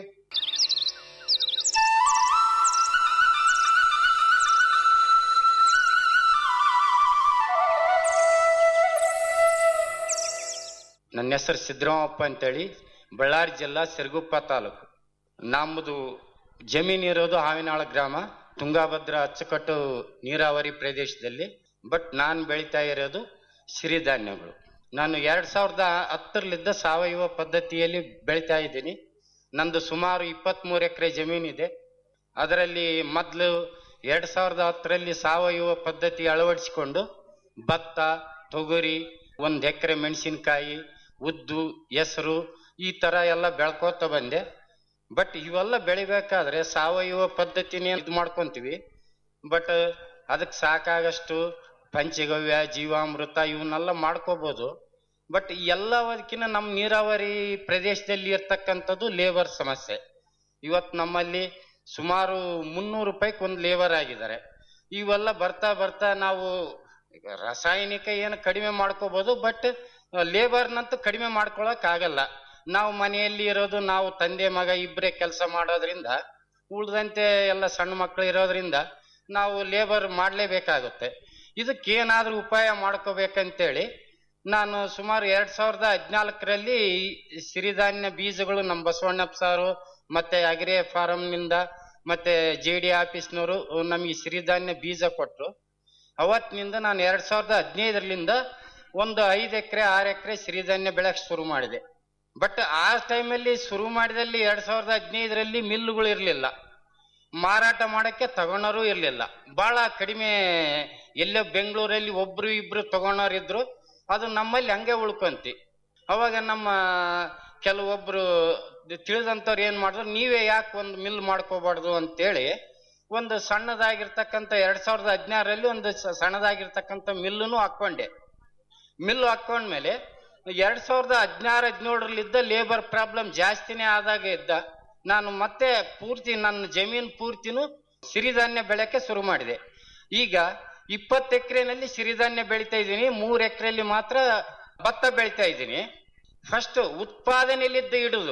ನನ್ನ ಹೆಸರು ಸಿದ್ದರಾಮಪ್ಪ ಅಂತೇಳಿ ಬಳ್ಳಾರಿ ಜಿಲ್ಲಾ ಸಿರಗುಪ್ಪ ತಾಲೂಕು ನಮ್ಮದು ಜಮೀನು ಇರೋದು ಹಾವಿನಾಳ ಗ್ರಾಮ ತುಂಗಾಭದ್ರಾ ಅಚ್ಚುಕಟ್ಟು ನೀರಾವರಿ ಪ್ರದೇಶದಲ್ಲಿ ಬಟ್ ನಾನು ಬೆಳೀತಾ ಇರೋದು ಸಿರಿಧಾನ್ಯಗಳು ನಾನು ಎರಡು ಸಾವಿರದ ಹತ್ತರಲ್ಲಿದ್ದ ಸಾವಯವ ಪದ್ಧತಿಯಲ್ಲಿ ಬೆಳೀತಾ ಇದ್ದೀನಿ ನಂದು ಸುಮಾರು ಇಪ್ಪತ್ತ್ಮೂರು ಎಕರೆ ಜಮೀನಿದೆ ಅದರಲ್ಲಿ ಮೊದಲು ಎರಡು ಸಾವಿರದ ಹತ್ತರಲ್ಲಿ ಸಾವಯವ ಪದ್ಧತಿ ಅಳವಡಿಸಿಕೊಂಡು ಭತ್ತ ತೊಗರಿ ಒಂದು ಎಕರೆ ಮೆಣಸಿನಕಾಯಿ ಉದ್ದು ಹೆಸರು ಈ ಥರ ಎಲ್ಲ ಬೆಳ್ಕೋತ ಬಂದೆ ಬಟ್ ಇವೆಲ್ಲ ಬೆಳಿಬೇಕಾದ್ರೆ ಸಾವಯವ ಪದ್ಧತಿನೇ ಇದು ಮಾಡ್ಕೊಂತೀವಿ ಬಟ್ ಅದಕ್ಕೆ ಸಾಕಾಗಷ್ಟು ಪಂಚಗವ್ಯ ಜೀವಾಮೃತ ಇವನ್ನೆಲ್ಲ ಮಾಡ್ಕೋಬೋದು ಬಟ್ ಎಲ್ಲದಕ್ಕಿಂತ ನಮ್ಮ ನೀರಾವರಿ ಪ್ರದೇಶದಲ್ಲಿ ಇರ್ತಕ್ಕಂಥದ್ದು ಲೇಬರ್ ಸಮಸ್ಯೆ ಇವತ್ತು ನಮ್ಮಲ್ಲಿ ಸುಮಾರು ಮುನ್ನೂರು ರೂಪಾಯಿಗೆ ಒಂದು ಲೇಬರ್ ಆಗಿದ್ದಾರೆ ಇವೆಲ್ಲ ಬರ್ತಾ ಬರ್ತಾ ನಾವು ಈಗ ರಾಸಾಯನಿಕ ಏನು ಕಡಿಮೆ ಮಾಡ್ಕೋಬೋದು ಬಟ್ ಲೇಬರ್ನಂತೂ ಕಡಿಮೆ ಮಾಡ್ಕೊಳಕ್ ಆಗಲ್ಲ ನಾವು ಮನೆಯಲ್ಲಿ ಇರೋದು ನಾವು ತಂದೆ ಮಗ ಇಬ್ಬರೇ ಕೆಲಸ ಮಾಡೋದ್ರಿಂದ ಉಳ್ದಂತೆ ಎಲ್ಲ ಸಣ್ಣ ಮಕ್ಕಳು ಇರೋದ್ರಿಂದ ನಾವು ಲೇಬರ್ ಮಾಡಲೇಬೇಕಾಗುತ್ತೆ ಇದಕ್ಕೇನಾದ್ರೂ ಉಪಾಯ ಮಾಡ್ಕೋಬೇಕಂತೇಳಿ ನಾನು ಸುಮಾರು ಎರಡ್ ಸಾವಿರದ ಹದಿನಾಲ್ಕರಲ್ಲಿ ಸಿರಿಧಾನ್ಯ ಬೀಜಗಳು ನಮ್ಮ ಬಸವಣ್ಣಪ್ಪ ಸಾರು ಮತ್ತೆ ಅಗ್ರಿ ಫಾರಂನಿಂದ ಮತ್ತೆ ಜೆ ಡಿ ಆಫೀಸ್ನವರು ನಮಗೆ ಸಿರಿಧಾನ್ಯ ಬೀಜ ಕೊಟ್ಟರು ಅವತ್ತಿನಿಂದ ನಾನು ಎರಡ್ ಸಾವಿರದ ಹದಿನೈದರಿಂದ ಒಂದು ಐದು ಎಕರೆ ಆರು ಎಕರೆ ಸಿರಿಧಾನ್ಯ ಬೆಳೆಯಕ್ಕೆ ಶುರು ಮಾಡಿದೆ ಬಟ್ ಆ ಟೈಮಲ್ಲಿ ಶುರು ಮಾಡಿದಲ್ಲಿ ಎರಡ್ ಸಾವಿರದ ಹದಿನೈದರಲ್ಲಿ ಮಿಲ್ಲುಗಳು ಇರಲಿಲ್ಲ ಮಾರಾಟ ಮಾಡಕ್ಕೆ ತಗೊಳೋರು ಇರಲಿಲ್ಲ ಬಹಳ ಕಡಿಮೆ ಎಲ್ಲೋ ಬೆಂಗಳೂರಲ್ಲಿ ಒಬ್ರು ಇಬ್ರು ತಗೊಳೋರು ಇದ್ರು ಅದು ನಮ್ಮಲ್ಲಿ ಹಂಗೆ ಉಳ್ಕೊಂತಿ ಅವಾಗ ನಮ್ಮ ಕೆಲವೊಬ್ರು ತಿಳಿದಂಥವ್ರು ಏನ್ ಮಾಡಿದ್ರು ನೀವೇ ಯಾಕೆ ಒಂದು ಮಿಲ್ ಮಾಡ್ಕೋಬಾರ್ದು ಅಂತೇಳಿ ಒಂದು ಸಣ್ಣದಾಗಿರ್ತಕ್ಕಂಥ ಎರಡ್ ಸಾವಿರದ ಹದಿನಾರರಲ್ಲಿ ಒಂದು ಸ- ಸಣ್ಣದಾಗಿರ್ತಕ್ಕಂಥ ಮಿಲ್ಲುನು ಹಾಕೊಂಡೆ ಮಿಲ್ ಹಾಕೊಂಡ್ಮೇಲೆ ಎರಡ್ ಸಾವಿರದ ಹದಿನಾರು ಹದಿನೇಳರಲ್ಲಿದ್ದ ಲೇಬರ್ ಪ್ರಾಬ್ಲಮ್ ಜಾಸ್ತಿನೇ ಆದಾಗ ಇದ್ದ ನಾನು ಮತ್ತೆ ಪೂರ್ತಿ ನನ್ನ ಜಮೀನ್ ಪೂರ್ತಿನೂ ಸಿರಿಧಾನ್ಯ ಬೆಳೆಯಕ್ಕೆ ಶುರು ಮಾಡಿದೆ ಈಗ ಇಪ್ಪತ್ತು ಎಕರೆನಲ್ಲಿ ಸಿರಿಧಾನ್ಯ ಬೆಳಿತಾ ಇದ್ದೀನಿ ಮೂರು ಎಕರೆಯಲ್ಲಿ ಮಾತ್ರ ಭತ್ತ ಬೆಳಿತಾ ಇದ್ದೀನಿ ಫಸ್ಟ್ ಉತ್ಪಾದನೆಯಲ್ಲಿದ್ದ ಇಡುದು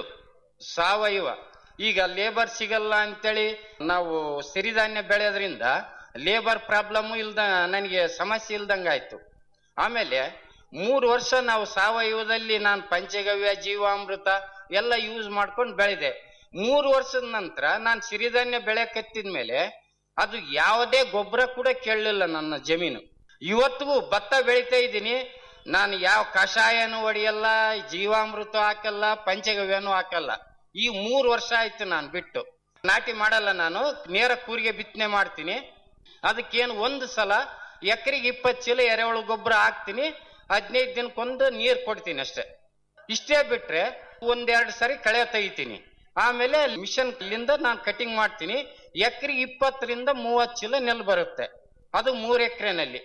ಸಾವಯವ ಈಗ ಲೇಬರ್ ಸಿಗಲ್ಲ ಅಂತೇಳಿ ನಾವು ಸಿರಿಧಾನ್ಯ ಬೆಳೆಯೋದ್ರಿಂದ ಲೇಬರ್ ಪ್ರಾಬ್ಲಮ್ ಇಲ್ದ ನನಗೆ ಸಮಸ್ಯೆ ಇಲ್ದಂಗಾಯ್ತು ಆಮೇಲೆ ಮೂರು ವರ್ಷ ನಾವು ಸಾವಯವದಲ್ಲಿ ನಾನು ಪಂಚಗವ್ಯ ಜೀವಾಮೃತ ಎಲ್ಲ ಯೂಸ್ ಮಾಡ್ಕೊಂಡು ಬೆಳೆದೆ ಮೂರು ವರ್ಷದ ನಂತರ ನಾನು ಸಿರಿಧಾನ್ಯ ಬೆಳೆ ಕತ್ತಿದ ಮೇಲೆ ಅದು ಯಾವುದೇ ಗೊಬ್ಬರ ಕೂಡ ಕೇಳಲಿಲ್ಲ ನನ್ನ ಜಮೀನು ಇವತ್ತಿಗೂ ಭತ್ತ ಬೆಳಿತಾ ಇದ್ದೀನಿ ನಾನು ಯಾವ ಕಷಾಯನೂ ಹೊಡಿಯಲ್ಲ ಜೀವಾಮೃತ ಹಾಕಲ್ಲ ಪಂಚಗವ್ಯನೂ ಹಾಕಲ್ಲ ಈ ಮೂರು ವರ್ಷ ಆಯ್ತು ನಾನು ಬಿಟ್ಟು ನಾಟಿ ಮಾಡಲ್ಲ ನಾನು ನೇರ ಕೂರಿಗೆ ಬಿತ್ತನೆ ಮಾಡ್ತೀನಿ ಅದಕ್ಕೇನು ಒಂದು ಸಲ ಎಕರೆಗೆ ಇಪ್ಪತ್ತು ಚೀಲ ಎರೆಹುಳು ಗೊಬ್ಬರ ಹಾಕ್ತೀನಿ ಹದಿನೈದು ದಿನಕ್ಕೊಂದು ನೀರು ಕೊಡ್ತೀನಿ ಅಷ್ಟೇ ಇಷ್ಟೇ ಬಿಟ್ರೆ ಒಂದೆರಡು ಸರಿ ಕಳೆ ತೆಗಿತೀನಿ ಆಮೇಲೆ ಮಿಷನ್ ಲಿಂದ ನಾನು ಕಟಿಂಗ್ ಮಾಡ್ತೀನಿ ಎಕರೆಗೆ ಇಪ್ಪತ್ತರಿಂದ ಮೂವತ್ತು ಚೀಲ ನೆಲ್ ಬರುತ್ತೆ ಅದು ಮೂರು ಎಕರೆನಲ್ಲಿ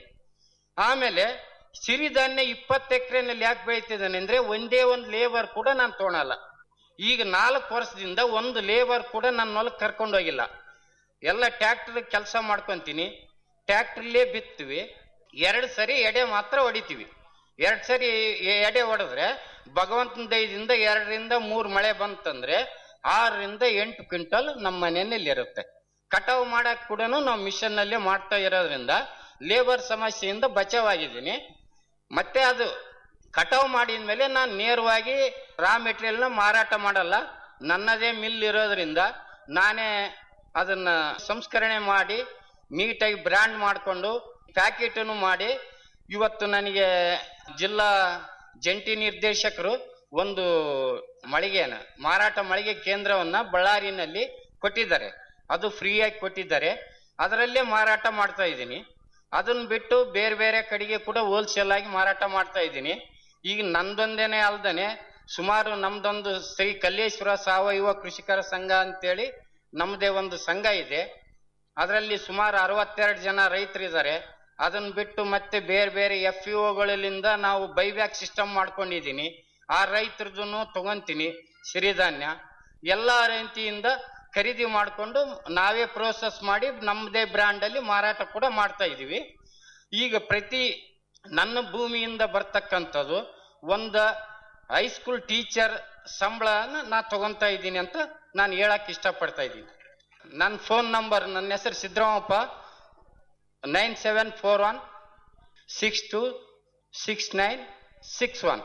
ಆಮೇಲೆ ಸಿರಿಧಾನ್ಯ ಇಪ್ಪತ್ತು ಎಕರೆನಲ್ಲಿ ಯಾಕೆ ಬೆಳಿತಿದ್ದಾನೆ ಅಂದ್ರೆ ಒಂದೇ ಒಂದು ಲೇಬರ್ ಕೂಡ ನಾನು ತೊಗೊಳಲ್ಲ ಈಗ ನಾಲ್ಕು ವರ್ಷದಿಂದ ಒಂದು ಲೇಬರ್ ಕೂಡ ನನ್ನ ಹೊಲಕ್ಕೆ ಕರ್ಕೊಂಡು ಹೋಗಿಲ್ಲ ಎಲ್ಲ ಟ್ಯಾಕ್ಟರ್ ಕೆಲಸ ಮಾಡ್ಕೊಂತೀನಿ ಟ್ಯಾಕ್ಟ್ರಲ್ಲೇ ಬಿತ್ತೀವಿ ಎರಡು ಸರಿ ಎಡೆ ಮಾತ್ರ ಹೊಡಿತೀವಿ ಎರಡ್ ಸರಿ ಎ- ಎಡೆ ಹೊಡೆದ್ರೆ ಭಗವಂತನ ದಯದಿಂದ ಎರಡರಿಂದ ಮೂರು ಮಳೆ ಬಂತಂದ್ರೆ ಆರರಿಂದ ಎಂಟು ಕ್ವಿಂಟಲ್ ನಮ್ಮ ಮನೆಯಲ್ಲಿ ಇರುತ್ತೆ ಕಟಾವು ಮಾಡಕ್ ಕೂಡ ನಾವು ಮಿಷನ್ ನಲ್ಲೇ ಮಾಡ್ತಾ ಇರೋದ್ರಿಂದ ಲೇಬರ್ ಸಮಸ್ಯೆಯಿಂದ ಬಚಾವಾಗಿದ್ದೀನಿ ಮತ್ತೆ ಅದು ಕಟಾವು ಮಾಡಿದ ಮೇಲೆ ನಾನು ನೇರವಾಗಿ ರಾ ಮೆಟೀರಿಯಲ್ನ ಮಾರಾಟ ಮಾಡಲ್ಲ ನನ್ನದೇ ಮಿಲ್ ಇರೋದ್ರಿಂದ ನಾನೇ ಅದನ್ನ ಸಂಸ್ಕರಣೆ ಮಾಡಿ ನೀಟಾಗಿ ಬ್ರ್ಯಾಂಡ್ ಮಾಡಿಕೊಂಡು ಪ್ಯಾಕೆಟನ್ನು ಮಾಡಿ ಇವತ್ತು ನನಗೆ ಜಿಲ್ಲಾ ಜಂಟಿ ನಿರ್ದೇಶಕರು ಒಂದು ಮಳಿಗೆನ ಮಾರಾಟ ಮಳಿಗೆ ಕೇಂದ್ರವನ್ನ ಬಳ್ಳಾರಿನಲ್ಲಿ ಕೊಟ್ಟಿದ್ದಾರೆ ಅದು ಫ್ರೀಯಾಗಿ ಕೊಟ್ಟಿದ್ದಾರೆ ಅದರಲ್ಲೇ ಮಾರಾಟ ಮಾಡ್ತಾ ಇದ್ದೀನಿ ಅದನ್ನ ಬಿಟ್ಟು ಬೇರೆ ಬೇರೆ ಕಡೆಗೆ ಕೂಡ ಹೋಲ್ಸೇಲ್ ಆಗಿ ಮಾರಾಟ ಮಾಡ್ತಾ ಇದ್ದೀನಿ ಈಗ ನಂದೊಂದೇನೆ ಅಲ್ದೇನೆ ಸುಮಾರು ನಮ್ದೊಂದು ಶ್ರೀ ಕಲ್ಲೇಶ್ವರ ಸಾವಯವ ಕೃಷಿಕರ ಸಂಘ ಅಂತೇಳಿ ನಮ್ಮದೇ ಒಂದು ಸಂಘ ಇದೆ ಅದರಲ್ಲಿ ಸುಮಾರು ಅರವತ್ತೆರಡು ಜನ ರೈತರಿದ್ದಾರೆ ಅದನ್ನ ಬಿಟ್ಟು ಮತ್ತೆ ಬೇರೆ ಬೇರೆ ಎಫ್ ಇ ಒಗಳಿಂದ ನಾವು ಬೈಬ್ಯಾಕ್ ಸಿಸ್ಟಮ್ ಮಾಡ್ಕೊಂಡಿದ್ದೀನಿ ಆ ರೈತರದನ್ನು ತಗೊಂತೀನಿ ಸಿರಿಧಾನ್ಯ ಎಲ್ಲ ರೀತಿಯಿಂದ ಖರೀದಿ ಮಾಡಿಕೊಂಡು ನಾವೇ ಪ್ರೋಸೆಸ್ ಮಾಡಿ ನಮ್ಮದೇ ಬ್ರ್ಯಾಂಡ್ ಅಲ್ಲಿ ಮಾರಾಟ ಕೂಡ ಮಾಡ್ತಾ ಇದೀವಿ ಈಗ ಪ್ರತಿ ನನ್ನ ಭೂಮಿಯಿಂದ ಬರ್ತಕ್ಕಂಥದ್ದು ಒಂದು ಹೈಸ್ಕೂಲ್ ಟೀಚರ್ ಸಂಬಳನ ನಾ ತಗೊಂತಾ ಇದ್ದೀನಿ ಅಂತ ನಾನು ಹೇಳಕ್ ಇಷ್ಟಪಡ್ತಾ ಇದ್ದೀನಿ ನನ್ನ ಫೋನ್ ನಂಬರ್ ನನ್ನ ಹೆಸರು Siddaramappa nine seven four one six two six nine six one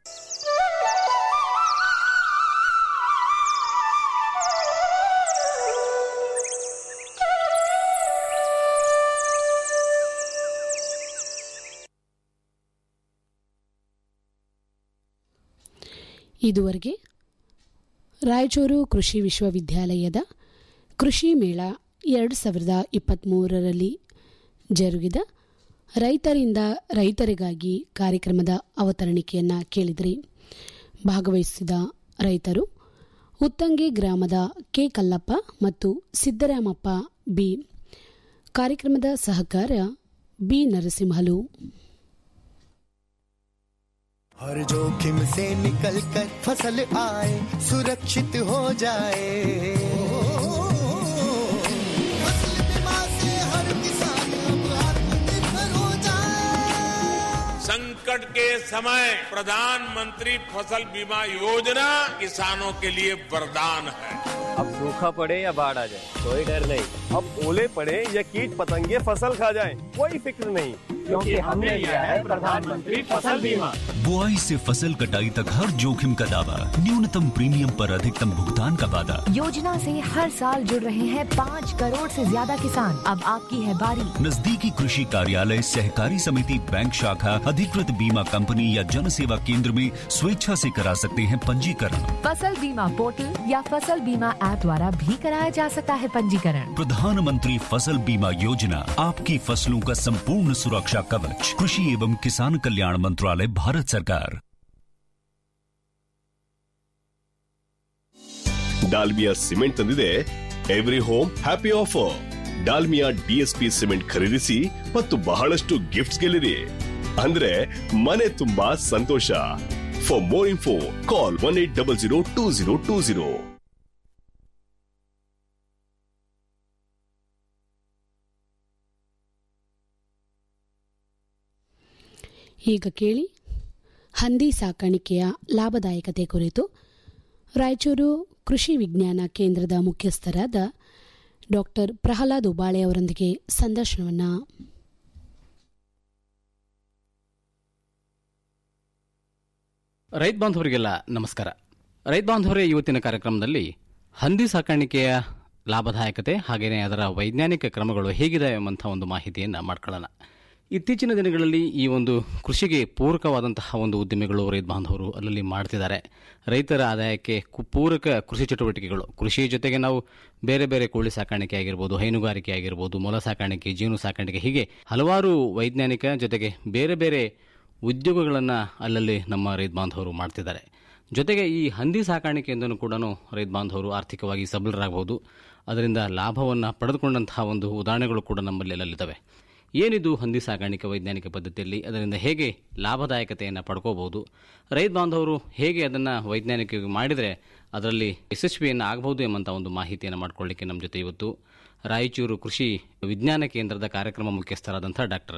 ಇದುವರೆಗೆ ರಾಯಚೂರು ಕೃಷಿ ವಿಶ್ವವಿದ್ಯಾಲಯದ ಕೃಷಿ ಮೇಳ ಎರಡು ಸಾವಿರದ ಇಪ್ಪತ್ತ್ಮೂರರಲ್ಲಿ ಜರುಗಿದ ರೈತರಿಂದ ರೈತರಿಗಾಗಿ ಕಾರ್ಯಕ್ರಮದ ಅವತರಣಿಕೆಯನ್ನು ಕೇಳಿದ್ರಿ ಭಾಗವಹಿಸಿದ ರೈತರು ಉತ್ತಂಗಿ ಗ್ರಾಮದ ಕೆ ಕಲ್ಲಪ್ಪ ಮತ್ತು ಸಿದ್ದರಾಮಪ್ಪ ಬಿ ಕಾರ್ಯಕ್ರಮದ ಸಹಕಾರ ಬಿ ನರಸಿಂಹಲು हर जोखिम से निकल कर फसल आए सुरक्षित हो जाए फसल बीमा से हर किसान अब आत्मनिर्भर हो जाए संकट के समय प्रधानमंत्री फसल बीमा योजना किसानों के लिए वरदान है अब सूखा पड़े या बाढ़ आ जाए कोई डर नहीं अब ओले पड़े या कीट पतंगे फसल खा जाए कोई फिक्र नहीं क्योंकि हमने लिया है प्रधानमंत्री फसल बीमा बुआई से फसल कटाई तक हर जोखिम का दावा न्यूनतम प्रीमियम पर अधिकतम भुगतान का वादा योजना से हर साल जुड़ रहे हैं पाँच करोड़ से ज्यादा किसान अब आपकी है बारी नजदीकी कृषि कार्यालय सहकारी समिति बैंक शाखा अधिकृत बीमा कंपनी या जन सेवा केंद्र में स्वेच्छा से करा सकते हैं पंजीकरण फसल बीमा पोर्टल या फसल बीमा ऐप द्वारा भी कराया जा सकता है पंजीकरण प्रधानमंत्री फसल बीमा योजना आपकी फसलों का संपूर्ण सुरक्षा कवच कृषि एवं किसान कल्याण मंत्रालय भारत सरकार ಡಾಲ್ಮಿಯಾ ಸಿಮೆಂಟ್ ತಂದಿದೆ every home happy offer Dalmia DSP cement ಖರೀದಿಸಿ ಮತ್ತು ಬಹಳಷ್ಟು ಗಿಫ್ಟ್ಸ್ ಗೆಲ್ಲಿರಿ ಅಂದ್ರೆ ಮನೆ ತುಂಬಾ ಸಂತೋಷ for more info call one eight double zero two zero two zero ಈಗ ಕೇಳಿ ಹಂದಿ ಸಾಕಾಣಿಕೆಯ ಲಾಭದಾಯಕತೆ ಕುರಿತು ರಾಯಚೂರು ಕೃಷಿ ವಿಜ್ಞಾನ ಕೇಂದ್ರದ ಮುಖ್ಯಸ್ಥರಾದ ಡಾಕ್ಟರ್ ಪ್ರಹ್ಲಾದ್ ಉಬಾಳೆ ಅವರೊಂದಿಗೆ ಸಂದರ್ಶನವನ್ನು ರೈತ ಬಾಂಧವರಿಗೆಲ್ಲ ನಮಸ್ಕಾರ ರೈತ ಬಾಂಧವರೇ ಇವತ್ತಿನ ಕಾರ್ಯಕ್ರಮದಲ್ಲಿ ಹಂದಿ ಸಾಕಾಣಿಕೆಯ ಲಾಭದಾಯಕತೆ ಹಾಗೆಯೇ ಅದರ ವೈಜ್ಞಾನಿಕ ಕ್ರಮಗಳು ಹೇಗಿದೆ ಎಂಬಂಥ ಒಂದು ಮಾಹಿತಿಯನ್ನು ಮಾಡ್ಕೊಳ್ಳೋಣ ಇತ್ತೀಚಿನ ದಿನಗಳಲ್ಲಿ ಈ ಒಂದು ಕೃಷಿಗೆ ಪೂರಕವಾದಂತಹ ಒಂದು ಉದ್ಯಮಿಗಳು ರೈತ ಬಾಂಧವರು ಅಲ್ಲಲ್ಲಿ ಮಾಡ್ತಿದ್ದಾರೆ ರೈತರ ಆದಾಯಕ್ಕೆ ಕು- ಪೂರಕ ಕೃಷಿ ಚಟುವಟಿಕೆಗಳು ಕೃಷಿ ಜೊತೆಗೆ ನಾವು ಬೇರೆ ಬೇರೆ ಕೋಳಿ ಸಾಕಾಣಿಕೆ ಆಗಿರ್ಬೋದು ಹೈನುಗಾರಿಕೆ ಆಗಿರ್ಬೋದು ಮೊಲ ಸಾಕಾಣಿಕೆ ಜೀನು ಸಾಕಾಣಿಕೆ ಹೀಗೆ ಹಲವಾರು ವೈಜ್ಞಾನಿಕ ಜೊತೆಗೆ ಬೇರೆ ಬೇರೆ ಉದ್ಯೋಗಗಳನ್ನು ಅಲ್ಲಲ್ಲಿ ನಮ್ಮ ರೈತ ಬಾಂಧವರು ಮಾಡ್ತಿದ್ದಾರೆ ಜೊತೆಗೆ ಈ ಹಂದಿ ಸಾಕಾಣಿಕೆಯಿಂದನೂ ಕೂಡ ರೈತ ಬಾಂಧವರು ಆರ್ಥಿಕವಾಗಿ ಸಬಲರಾಗಬಹುದು ಅದರಿಂದ ಲಾಭವನ್ನು ಪಡೆದುಕೊಂಡಂತಹ ಒಂದು ಉದಾಹರಣೆಗಳು ಕೂಡ ನಮ್ಮಲ್ಲಿ ಅಲ್ಲಲ್ಲಿದ್ದಾವೆ ಏನಿದು ಹಂದಿ ಸಾಕಾಣಿಕೆ ವೈಜ್ಞಾನಿಕ ಪದ್ಧತಿಯಲ್ಲಿ ಅದರಿಂದ ಹೇಗೆ ಲಾಭದಾಯಕತೆಯನ್ನು ಪಡ್ಕೋಬಹುದು ರೈತ ಬಾಂಧವರು ಹೇಗೆ ಅದನ್ನು ವೈಜ್ಞಾನಿಕವಾಗಿ ಮಾಡಿದರೆ ಅದರಲ್ಲಿ ಯಶಸ್ವಿಯನ್ನು ಆಗಬಹುದು ಎಂಬಂಥ ಒಂದು ಮಾಹಿತಿಯನ್ನು ಮಾಡಿಕೊಳ್ಳಿಕ್ಕೆ ನಮ್ಮ ಜೊತೆ ಇವತ್ತು ರಾಯಚೂರು ಕೃಷಿ ವಿಜ್ಞಾನ ಕೇಂದ್ರದ ಕಾರ್ಯಕ್ರಮ ಮುಖ್ಯಸ್ಥರಾದಂಥ ಡಾಕ್ಟರ್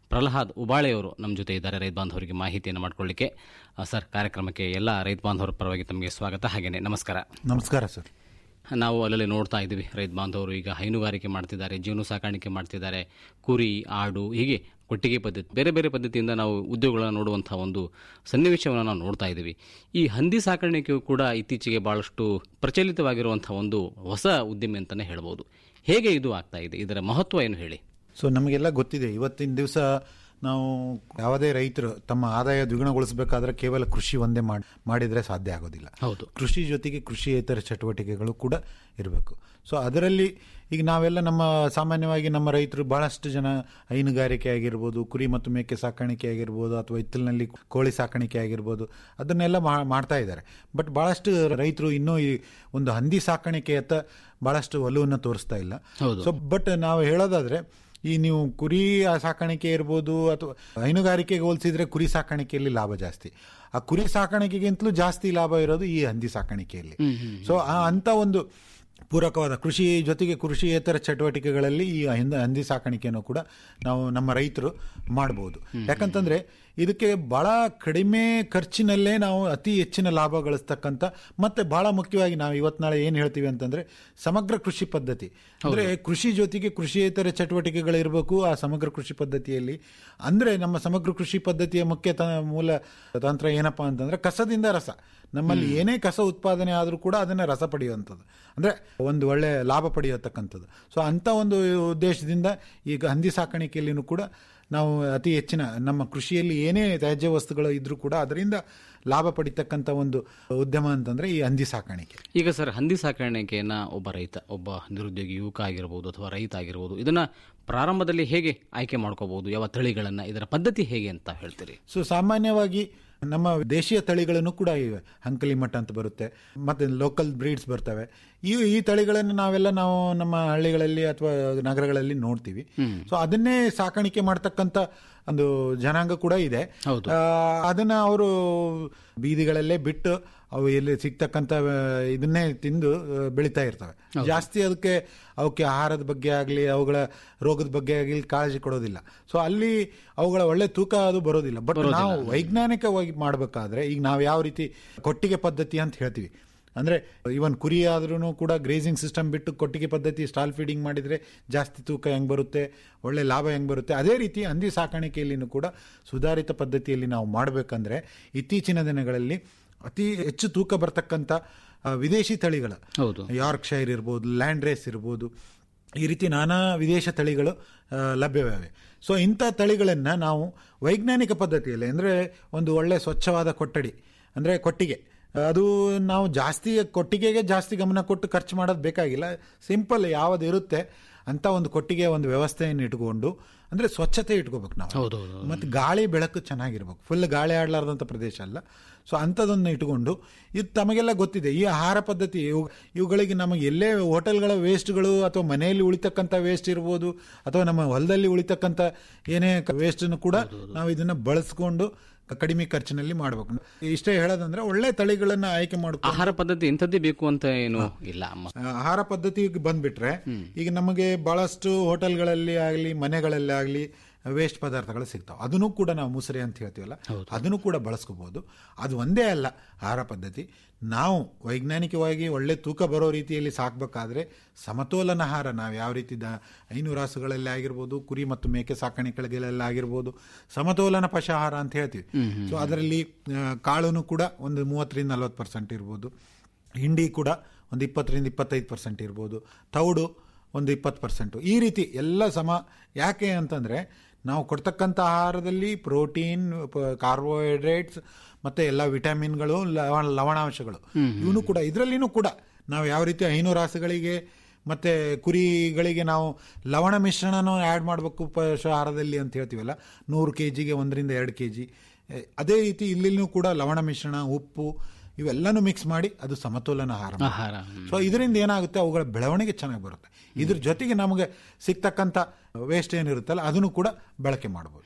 ಪ್ರಹ್ಲಾದ್ ಉಬಾಳೆಯವರು ನಮ್ಮ ಜೊತೆ ಇದ್ದಾರೆ ರೈತ ಬಾಂಧವರಿಗೆ ಮಾಹಿತಿಯನ್ನು ಮಾಡಿಕೊಳ್ಳಿಕ್ಕೆ ಆ, ಸರ್ ಕಾರ್ಯಕ್ರಮಕ್ಕೆ ಎಲ್ಲ ರೈತ ಬಾಂಧವರ ಪರವಾಗಿ ತಮಗೆ ಸ್ವಾಗತ ಹಾಗೇನೆ ನಮಸ್ಕಾರ ನಮಸ್ಕಾರ ಸರ್ ನಾವು ಅಲ್ಲಲ್ಲಿ ನೋಡ್ತಾ ಇದ್ದೀವಿ ರೈತ ಬಾಂಧವರು ಈಗ ಹೈನುಗಾರಿಕೆ ಮಾಡ್ತಿದ್ದಾರೆ ಜೀವನ ಸಾಕಾಣಿಕೆ ಮಾಡ್ತಿದ್ದಾರೆ ಕುರಿ ಆಡು ಹೀಗೆ ಕೊಟ್ಟಿಗೆ ಪದ್ಧತಿ ಬೇರೆ ಬೇರೆ ಪದ್ಧತಿಯಿಂದ ನಾವು ಉದ್ಯೋಗಗಳನ್ನು ನೋಡುವಂಥ ಒಂದು ಸನ್ನಿವೇಶವನ್ನು ನಾವು ನೋಡ್ತಾ ಇದ್ದೀವಿ ಈ ಹಂದಿ ಸಾಕಾಣಿಕೆಯು ಕೂಡ ಇತ್ತೀಚೆಗೆ ಬಹಳಷ್ಟು ಪ್ರಚಲಿತವಾಗಿರುವಂಥ ಒಂದು ಹೊಸ ಉದ್ಯಮ ಅಂತಲೇ ಹೇಳ್ಬೋದು ಹೇಗೆ ಇದು ಆಗ್ತಾ ಇದೆ ಇದರ ಮಹತ್ವ ಏನು ಹೇಳಿ ಸೊ ನಮಗೆಲ್ಲ ಗೊತ್ತಿದೆ ಇವತ್ತಿನ ದಿವಸ ನಾವು ಯಾವುದೇ ರೈತರು ತಮ್ಮ ಆದಾಯ ದ್ವಿಗುಣಗೊಳಿಸಬೇಕಾದ್ರೆ ಕೇವಲ ಕೃಷಿ ಒಂದೇ ಮಾಡಿ ಮಾಡಿದರೆ ಸಾಧ್ಯ ಆಗೋದಿಲ್ಲ ಹೌದು ಕೃಷಿ ಜೊತೆಗೆ ಕೃಷಿಯೇತರ ಚಟುವಟಿಕೆಗಳು ಕೂಡ ಇರಬೇಕು ಸೊ ಅದರಲ್ಲಿ ಈಗ ನಾವೆಲ್ಲ ನಮ್ಮ ಸಾಮಾನ್ಯವಾಗಿ ನಮ್ಮ ರೈತರು ಬಹಳಷ್ಟು ಜನ ಹೈನುಗಾರಿಕೆ ಆಗಿರ್ಬೋದು ಕುರಿ ಮತ್ತು ಮೇಕೆ ಸಾಕಾಣಿಕೆ ಆಗಿರ್ಬೋದು ಅಥವಾ ಹಿತ್ತಲಿನಲ್ಲಿ ಕೋಳಿ ಸಾಕಾಣಿಕೆ ಆಗಿರ್ಬೋದು ಅದನ್ನೆಲ್ಲ ಮಾ- ಮಾಡ್ತಾ ಇದ್ದಾರೆ ಬಟ್ ಬಹಳಷ್ಟು ರೈತರು ಇನ್ನೂ ಈ ಒಂದು ಹಂದಿ ಸಾಕಾಣಿಕೆಯತ್ತ ಬಹಳಷ್ಟು ಒಲವನ್ನು ತೋರಿಸ್ತಾ ಇಲ್ಲ ಹೌದು. ಸೊ ಬಟ್ ನಾವು ಹೇಳೋದಾದ್ರೆ ಈ ನೀವು ಕುರಿ ಸಾಕಾಣಿಕೆ ಇರ್ಬೋದು ಅಥವಾ ಹೈನುಗಾರಿಕೆಗೆ ಹೋಲಿಸಿದ್ರೆ ಕುರಿ ಸಾಕಾಣಿಕೆಯಲ್ಲಿ ಲಾಭ ಜಾಸ್ತಿ ಆ ಕುರಿ ಸಾಕಾಣಿಕೆಗಿಂತಲೂ ಜಾಸ್ತಿ ಲಾಭ ಇರೋದು ಈ ಹಂದಿ ಸಾಕಾಣಿಕೆಯಲ್ಲಿ ಸೊ ಆ ಅಂತ ಒಂದು ಪೂರಕವಾದ ಕೃಷಿ ಜೊತೆಗೆ ಕೃಷಿಯೇತರ ಚಟುವಟಿಕೆಗಳಲ್ಲಿ ಈ ಹಿಂದ ಹಂದಿ ಸಾಕಾಣಿಕೆಯನ್ನು ಕೂಡ ನಾವು ನಮ್ಮ ರೈತರು ಮಾಡ್ಬೋದು ಯಾಕಂತಂದ್ರೆ ಇದಕ್ಕೆ ಬಹಳ ಕಡಿಮೆ ಖರ್ಚಿನಲ್ಲೇ ನಾವು ಅತಿ ಹೆಚ್ಚಿನ ಲಾಭ ಗಳಿಸ್ತಕ್ಕಂಥ ಮತ್ತೆ ಬಹಳ ಮುಖ್ಯವಾಗಿ ನಾವು ಇವತ್ತು ನಾಳೆ ಏನು ಹೇಳ್ತೀವಿ ಅಂತಂದ್ರೆ ಸಮಗ್ರ ಕೃಷಿ ಪದ್ಧತಿ ಅಂದ್ರೆ ಕೃಷಿ ಜೊತೆಗೆ ಕೃಷಿಯೇತರ ಚಟುವಟಿಕೆಗಳಿರಬೇಕು ಆ ಸಮಗ್ರ ಕೃಷಿ ಪದ್ಧತಿಯಲ್ಲಿ ಅಂದ್ರೆ ನಮ್ಮ ಸಮಗ್ರ ಕೃಷಿ ಪದ್ಧತಿಯ ಮುಖ್ಯ ತ- ಮೂಲ ತಂತ್ರ ಏನಪ್ಪಾ ಅಂತಂದ್ರೆ ಕಸದಿಂದ ರಸ ನಮ್ಮಲ್ಲಿ ಏನೇ ಕಸ ಉತ್ಪಾದನೆ ಆದರೂ ಕೂಡ ಅದನ್ನ ರಸ ಪಡೆಯುವಂಥದ್ದು ಅಂದ್ರೆ ಒಂದು ಒಳ್ಳೆ ಲಾಭ ಪಡೆಯತಕ್ಕಂಥದ್ದು ಸೊ ಅಂತ ಒಂದು ಉದ್ದೇಶದಿಂದ ಈಗ ಹಂದಿ ಸಾಕಾಣಿಕೆಯಲ್ಲಿನೂ ಕೂಡ ನಾವು ಅತಿ ಹೆಚ್ಚಿನ ನಮ್ಮ ಕೃಷಿಯಲ್ಲಿ ಏನೇ ತ್ಯಾಜ್ಯ ವಸ್ತುಗಳು ಇದ್ರೂ ಕೂಡ ಅದರಿಂದ ಲಾಭ ಪಡಿತಕ್ಕಂಥ ಒಂದು ಉದ್ಯಮ ಅಂತಂದ್ರೆ ಈ ಹಂದಿ ಸಾಕಾಣಿಕೆ ಈಗ ಸರ್ ಹಂದಿ ಸಾಕಾಣಿಕೆಯನ್ನ ಒಬ್ಬ ರೈತ ಒಬ್ಬ ನಿರುದ್ಯೋಗಿ ಯುವಕ ಆಗಿರ್ಬೋದು ಅಥವಾ ರೈತ ಆಗಿರ್ಬೋದು ಇದನ್ನ ಪ್ರಾರಂಭದಲ್ಲಿ ಹೇಗೆ ಆಯ್ಕೆ ಮಾಡ್ಕೋಬಹುದು ಯಾವ ತಳಿಗಳನ್ನ ಇದರ ಪದ್ಧತಿ ಹೇಗೆ ಅಂತ ಹೇಳ್ತೀರಿ ಸೊ ಸಾಮಾನ್ಯವಾಗಿ ನಮ್ಮ ದೇಶೀಯ ತಳಿಗಳನ್ನು ಕೂಡ ಇವೆ ಅಂಕಲಿ ಮಠ ಅಂತ ಬರುತ್ತೆ ಮತ್ತೆ ಲೋಕಲ್ ಬ್ರೀಡ್ಸ್ ಬರ್ತವೆ ಈ ಈ ತಳಿಗಳನ್ನು ನಾವೆಲ್ಲ ನಾವು ನಮ್ಮ ಹಳ್ಳಿಗಳಲ್ಲಿ ಅಥವಾ ನಗರಗಳಲ್ಲಿ ನೋಡ್ತೀವಿ ಸೊ ಅದನ್ನೇ ಸಾಕಾಣಿಕೆ ಮಾಡ್ತಕ್ಕಂಥ ಒಂದು ಜನಾಂಗ ಕೂಡ ಇದೆ ಆ, ಅದನ್ನ ಅವರು ಬೀದಿಗಳಲ್ಲೇ ಬಿಟ್ಟು ಅವು ಎಲ್ಲಿ ಸಿಗ್ತಕ್ಕಂಥ ಆ, ಇದನ್ನೇ ತಿಂದು ಆ, ಬೆಳೀತಾ ಇರ್ತವೆ ಜಾಸ್ತಿ ಅದಕ್ಕೆ ಅವಕ್ಕೆ ಆಹಾರದ ಬಗ್ಗೆ ಆಗಲಿ ಅವುಗಳ ರೋಗದ ಬಗ್ಗೆ ಆಗಲಿ ಕಾಳಜಿ ಕೊಡೋದಿಲ್ಲ ಸೊ ಅಲ್ಲಿ ಅವುಗಳ ಒಳ್ಳೆ ತೂಕ ಅದು ಬರೋದಿಲ್ಲ ಬಟ್ ನಾವು ವೈಜ್ಞಾನಿಕವಾಗಿ ಮಾಡಬೇಕಾದ್ರೆ ಈಗ ನಾವು ಯಾವ ರೀತಿ ಕೊಟ್ಟಿಗೆ ಪದ್ಧತಿ ಅಂತ ಹೇಳ್ತೀವಿ ಅಂದ್ರೆ ಇವನ್ ಕುರಿ ಆದ್ರೂ ಕೂಡ ಗ್ರೇಸಿಂಗ್ ಸಿಸ್ಟಮ್ ಬಿಟ್ಟು ಕೊಟ್ಟಿಗೆ ಪದ್ಧತಿ ಸ್ಟಾಲ್ ಫೀಡಿಂಗ್ ಮಾಡಿದ್ರೆ ಜಾಸ್ತಿ ತೂಕ ಹೆಂಗ್ ಬರುತ್ತೆ ಒಳ್ಳೆ ಲಾಭ ಹೆಂಗ್ ಬರುತ್ತೆ ಅದೇ ರೀತಿ ಹಂದಿ ಸಾಕಾಣಿಕೆಯಲ್ಲಿನೂ ಕೂಡ ಸುಧಾರಿತ ಪದ್ಧತಿಯಲ್ಲಿ ನಾವು ಮಾಡಬೇಕಂದ್ರೆ ಇತ್ತೀಚಿನ ದಿನಗಳಲ್ಲಿ ಅತಿ ಹೆಚ್ಚು ತೂಕ ಬರ್ತಕ್ಕಂಥ ಆ, ವಿದೇಶಿ ತಳಿಗಳು ಹೌದು ಯಾರ್ಕ್ ಶೈರ್ ಇರ್ಬೋದು ಲ್ಯಾಂಡ್ ರೇಸ್ ಇರ್ಬೋದು ಈ ರೀತಿ ನಾನಾ ವಿದೇಶ ತಳಿಗಳು ಆ, ಲಭ್ಯವಿವೆ ಸೊ ಇಂಥ ತಳಿಗಳನ್ನು ನಾವು ವೈಜ್ಞಾನಿಕ ಪದ್ಧತಿಯಲ್ಲಿ ಅಂದರೆ ಒಂದು ಒಳ್ಳೆ ಸ್ವಚ್ಛವಾದ ಕೊಠಡಿ ಅಂದರೆ ಕೊಟ್ಟಿಗೆ ಅದು ನಾವು ಜಾಸ್ತಿ ಕೊಟ್ಟಿಗೆಗೆ ಜಾಸ್ತಿ ಗಮನ ಕೊಟ್ಟು ಖರ್ಚು ಮಾಡೋದು ಬೇಕಾಗಿಲ್ಲ ಸಿಂಪಲ್ ಯಾವ್ದು ಇರುತ್ತೆ ಅಂತ ಒಂದು ಕೊಟ್ಟಿಗೆ ಒಂದು ವ್ಯವಸ್ಥೆಯನ್ನು ಇಟ್ಕೊಂಡು ಅಂದ್ರೆ ಸ್ವಚ್ಛತೆ ಇಟ್ಕೋಬೇಕು ನಾವು ಹೌದೌದು ಮತ್ತೆ ಗಾಳಿ ಬೆಳಕು ಚೆನ್ನಾಗಿರ್ಬೇಕು ಫುಲ್ ಗಾಳಿ ಆಡ್ಲಾರ್ದಂಥ ಪ್ರದೇಶ ಅಲ್ಲ ಸೊ ಅಂಥದನ್ನು ಇಟ್ಕೊಂಡು ಇದು ತಮಗೆಲ್ಲ ಗೊತ್ತಿದೆ ಈ ಆಹಾರ ಪದ್ಧತಿ ಇವು ಇವುಗಳಿಗೆ ನಮಗೆ ಎಲ್ಲೇ ಹೋಟೆಲ್ಗಳ ವೇಸ್ಟ್ಗಳು ಅಥವಾ ಮನೆಯಲ್ಲಿ ಉಳಿತಕ್ಕಂಥ ವೇಸ್ಟ್ ಇರ್ಬೋದು ಅಥವಾ ನಮ್ಮ ಹೊಲದಲ್ಲಿ ಉಳಿತಕ್ಕಂಥ ಏನೇ ವೇಸ್ಟನ್ನು ಕೂಡ ನಾವು ಇದನ್ನ ಬಳಸ್ಕೊಂಡು ಕಡಿಮೆ ಖರ್ಚಿನಲ್ಲಿ ಮಾಡಬೇಕು ಇಷ್ಟೇ ಹೇಳೋದಂದ್ರೆ ಒಳ್ಳೆ ತಳಿಗಳನ್ನ ಆಯ್ಕೆ ಮಾಡ್ಕೊಂಡು ಆಹಾರ ಪದ್ಧತಿ ಇಂಥದ್ದೇ ಬೇಕು ಅಂತ ಏನು ಇಲ್ಲ ಅಮ್ಮ ಆಹಾರ ಪದ್ಧತಿಗೆ ಬಂದ್ಬಿಟ್ರೆ ಈಗ ನಮಗೆ ಬಹಳಷ್ಟು ಹೋಟೆಲ್ಗಳಲ್ಲಿ ಆಗಲಿ ಮನೆಗಳಲ್ಲಿ ಆಗಲಿ ವೇಸ್ಟ್ ಪದಾರ್ಥಗಳು ಸಿಗ್ತಾವೆ ಅದನ್ನು ಕೂಡ ನಾವು ಮುಸರೆ ಅಂತ ಹೇಳ್ತೀವಲ್ಲ ಅದನ್ನು ಕೂಡ ಬಳಸ್ಕೋಬಹುದು ಅದು ಒಂದೇ ಅಲ್ಲ ಆಹಾರ ಪದ್ಧತಿ ನಾವು ವೈಜ್ಞಾನಿಕವಾಗಿ ಒಳ್ಳೆ ತೂಕ ಬರೋ ರೀತಿಯಲ್ಲಿ ಸಾಕಬೇಕಾದ್ರೆ ಸಮತೋಲನ ಆಹಾರ ನಾವು ಯಾವ ರೀತಿ ದ ಐನೂರು ರಾಸುಗಳಲ್ಲಿ ಆಗಿರ್ಬೋದು ಕುರಿ ಮತ್ತು ಮೇಕೆ ಸಾಕಾಣಿಕೆಗಳೆಲ್ಲ ಆಗಿರ್ಬೋದು ಸಮತೋಲನ ಪಶಾಹಾರ ಅಂತ ಹೇಳ್ತೀವಿ ಸೊ ಅದರಲ್ಲಿ ಆ, ಕಾಳುನು ಕೂಡ ಒಂದು ಮೂವತ್ತರಿಂದ ನಲ್ವತ್ತು ಪರ್ಸೆಂಟ್ ಇರ್ಬೋದು ಹಿಂಡಿ ಕೂಡ ಒಂದು ಇಪ್ಪತ್ತರಿಂದ ಇಪ್ಪತ್ತೈದು ಪರ್ಸೆಂಟ್ ಇರ್ಬೋದು ತೌಡು ಒಂದು ಇಪ್ಪತ್ತು ಪರ್ಸೆಂಟು ಈ ರೀತಿ ಎಲ್ಲ ಸಮ ಯಾಕೆ ಅಂತಂದರೆ ನಾವು ಕೊಡ್ತಕ್ಕಂಥ ಆಹಾರದಲ್ಲಿ ಪ್ರೋಟೀನ್ ಕಾರ್ಬೋಹೈಡ್ರೇಟ್ಸ್ ಮತ್ತು ಎಲ್ಲ ವಿಟಮಿನ್ಗಳು ಲವಣ ಲವಣಾಂಶಗಳು ಇವನು ಕೂಡ ಇದರಲ್ಲಿನೂ ಕೂಡ ನಾವು ಯಾವ ರೀತಿ ಐನೂರು ರಾಸುಗಳಿಗೆ ಮತ್ತು ಕುರಿಗಳಿಗೆ ನಾವು ಲವಣ ಮಿಶ್ರಣನೂ ಆ್ಯಡ್ ಮಾಡಬೇಕು ಪಶುಹಾರದಲ್ಲಿ ಅಂತ ಹೇಳ್ತೀವಲ್ಲ ನೂರು ಕೆ ಜಿಗೆ ಒಂದರಿಂದ ಎರಡು ಕೆ ಜಿ ಅದೇ ರೀತಿ ಇಲ್ಲಿನೂ ಕೂಡ ಲವಣ ಮಿಶ್ರಣ ಉಪ್ಪು ಇವೆಲ್ಲನೂ ಮಿಕ್ಸ್ ಮಾಡಿ ಅದು ಸಮತೋಲನ ಆಹಾರ ಮಾಡ್ಬೇಕು. ಆಹಾರ, ಸೊ ಇದರಿಂದ ಏನಾಗುತ್ತೆ ಅವುಗಳ ಬೆಳವಣಿಗೆ ಚೆನ್ನಾಗಿ ಬರುತ್ತೆ ಇದ್ರ ಜೊತೆಗೆ ನಮಗೆ ಸಿಗ್ತಕ್ಕಂಥ ವೇಸ್ಟ್ ಏನಿರುತ್ತಲ್ಲ ಅದನ್ನು ಕೂಡ ಬಳಕೆ ಮಾಡ್ಬೋದು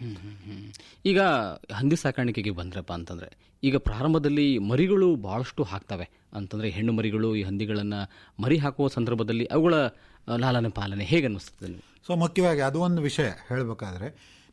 ಈಗ ಹಂದಿ ಸಾಕಾಣಿಕೆಗೆ ಬಂದ್ರಪ್ಪ ಅಂತಂದ್ರೆ ಈಗ ಪ್ರಾರಂಭದಲ್ಲಿ ಮರಿಗಳು ಬಹಳಷ್ಟು ಹಾಕ್ತವೆ ಅಂತಂದ್ರೆ ಹೆಣ್ಣು ಮರಿಗಳು ಈ ಹಂದಿಗಳನ್ನ ಮರಿ ಹಾಕುವ ಸಂದರ್ಭದಲ್ಲಿ ಅವುಗಳ ಆ, ಲಾಲನೆ ಪಾಲನೆ ಹೇಗೆ ಅನ್ನಿಸ್ತದೆ ನಿಮ್ಗೆ? ಸೊ ಮುಖ್ಯವಾಗಿ ಅದು ಒಂದು ವಿಷಯ ಹೇಳಬೇಕಾದ್ರೆ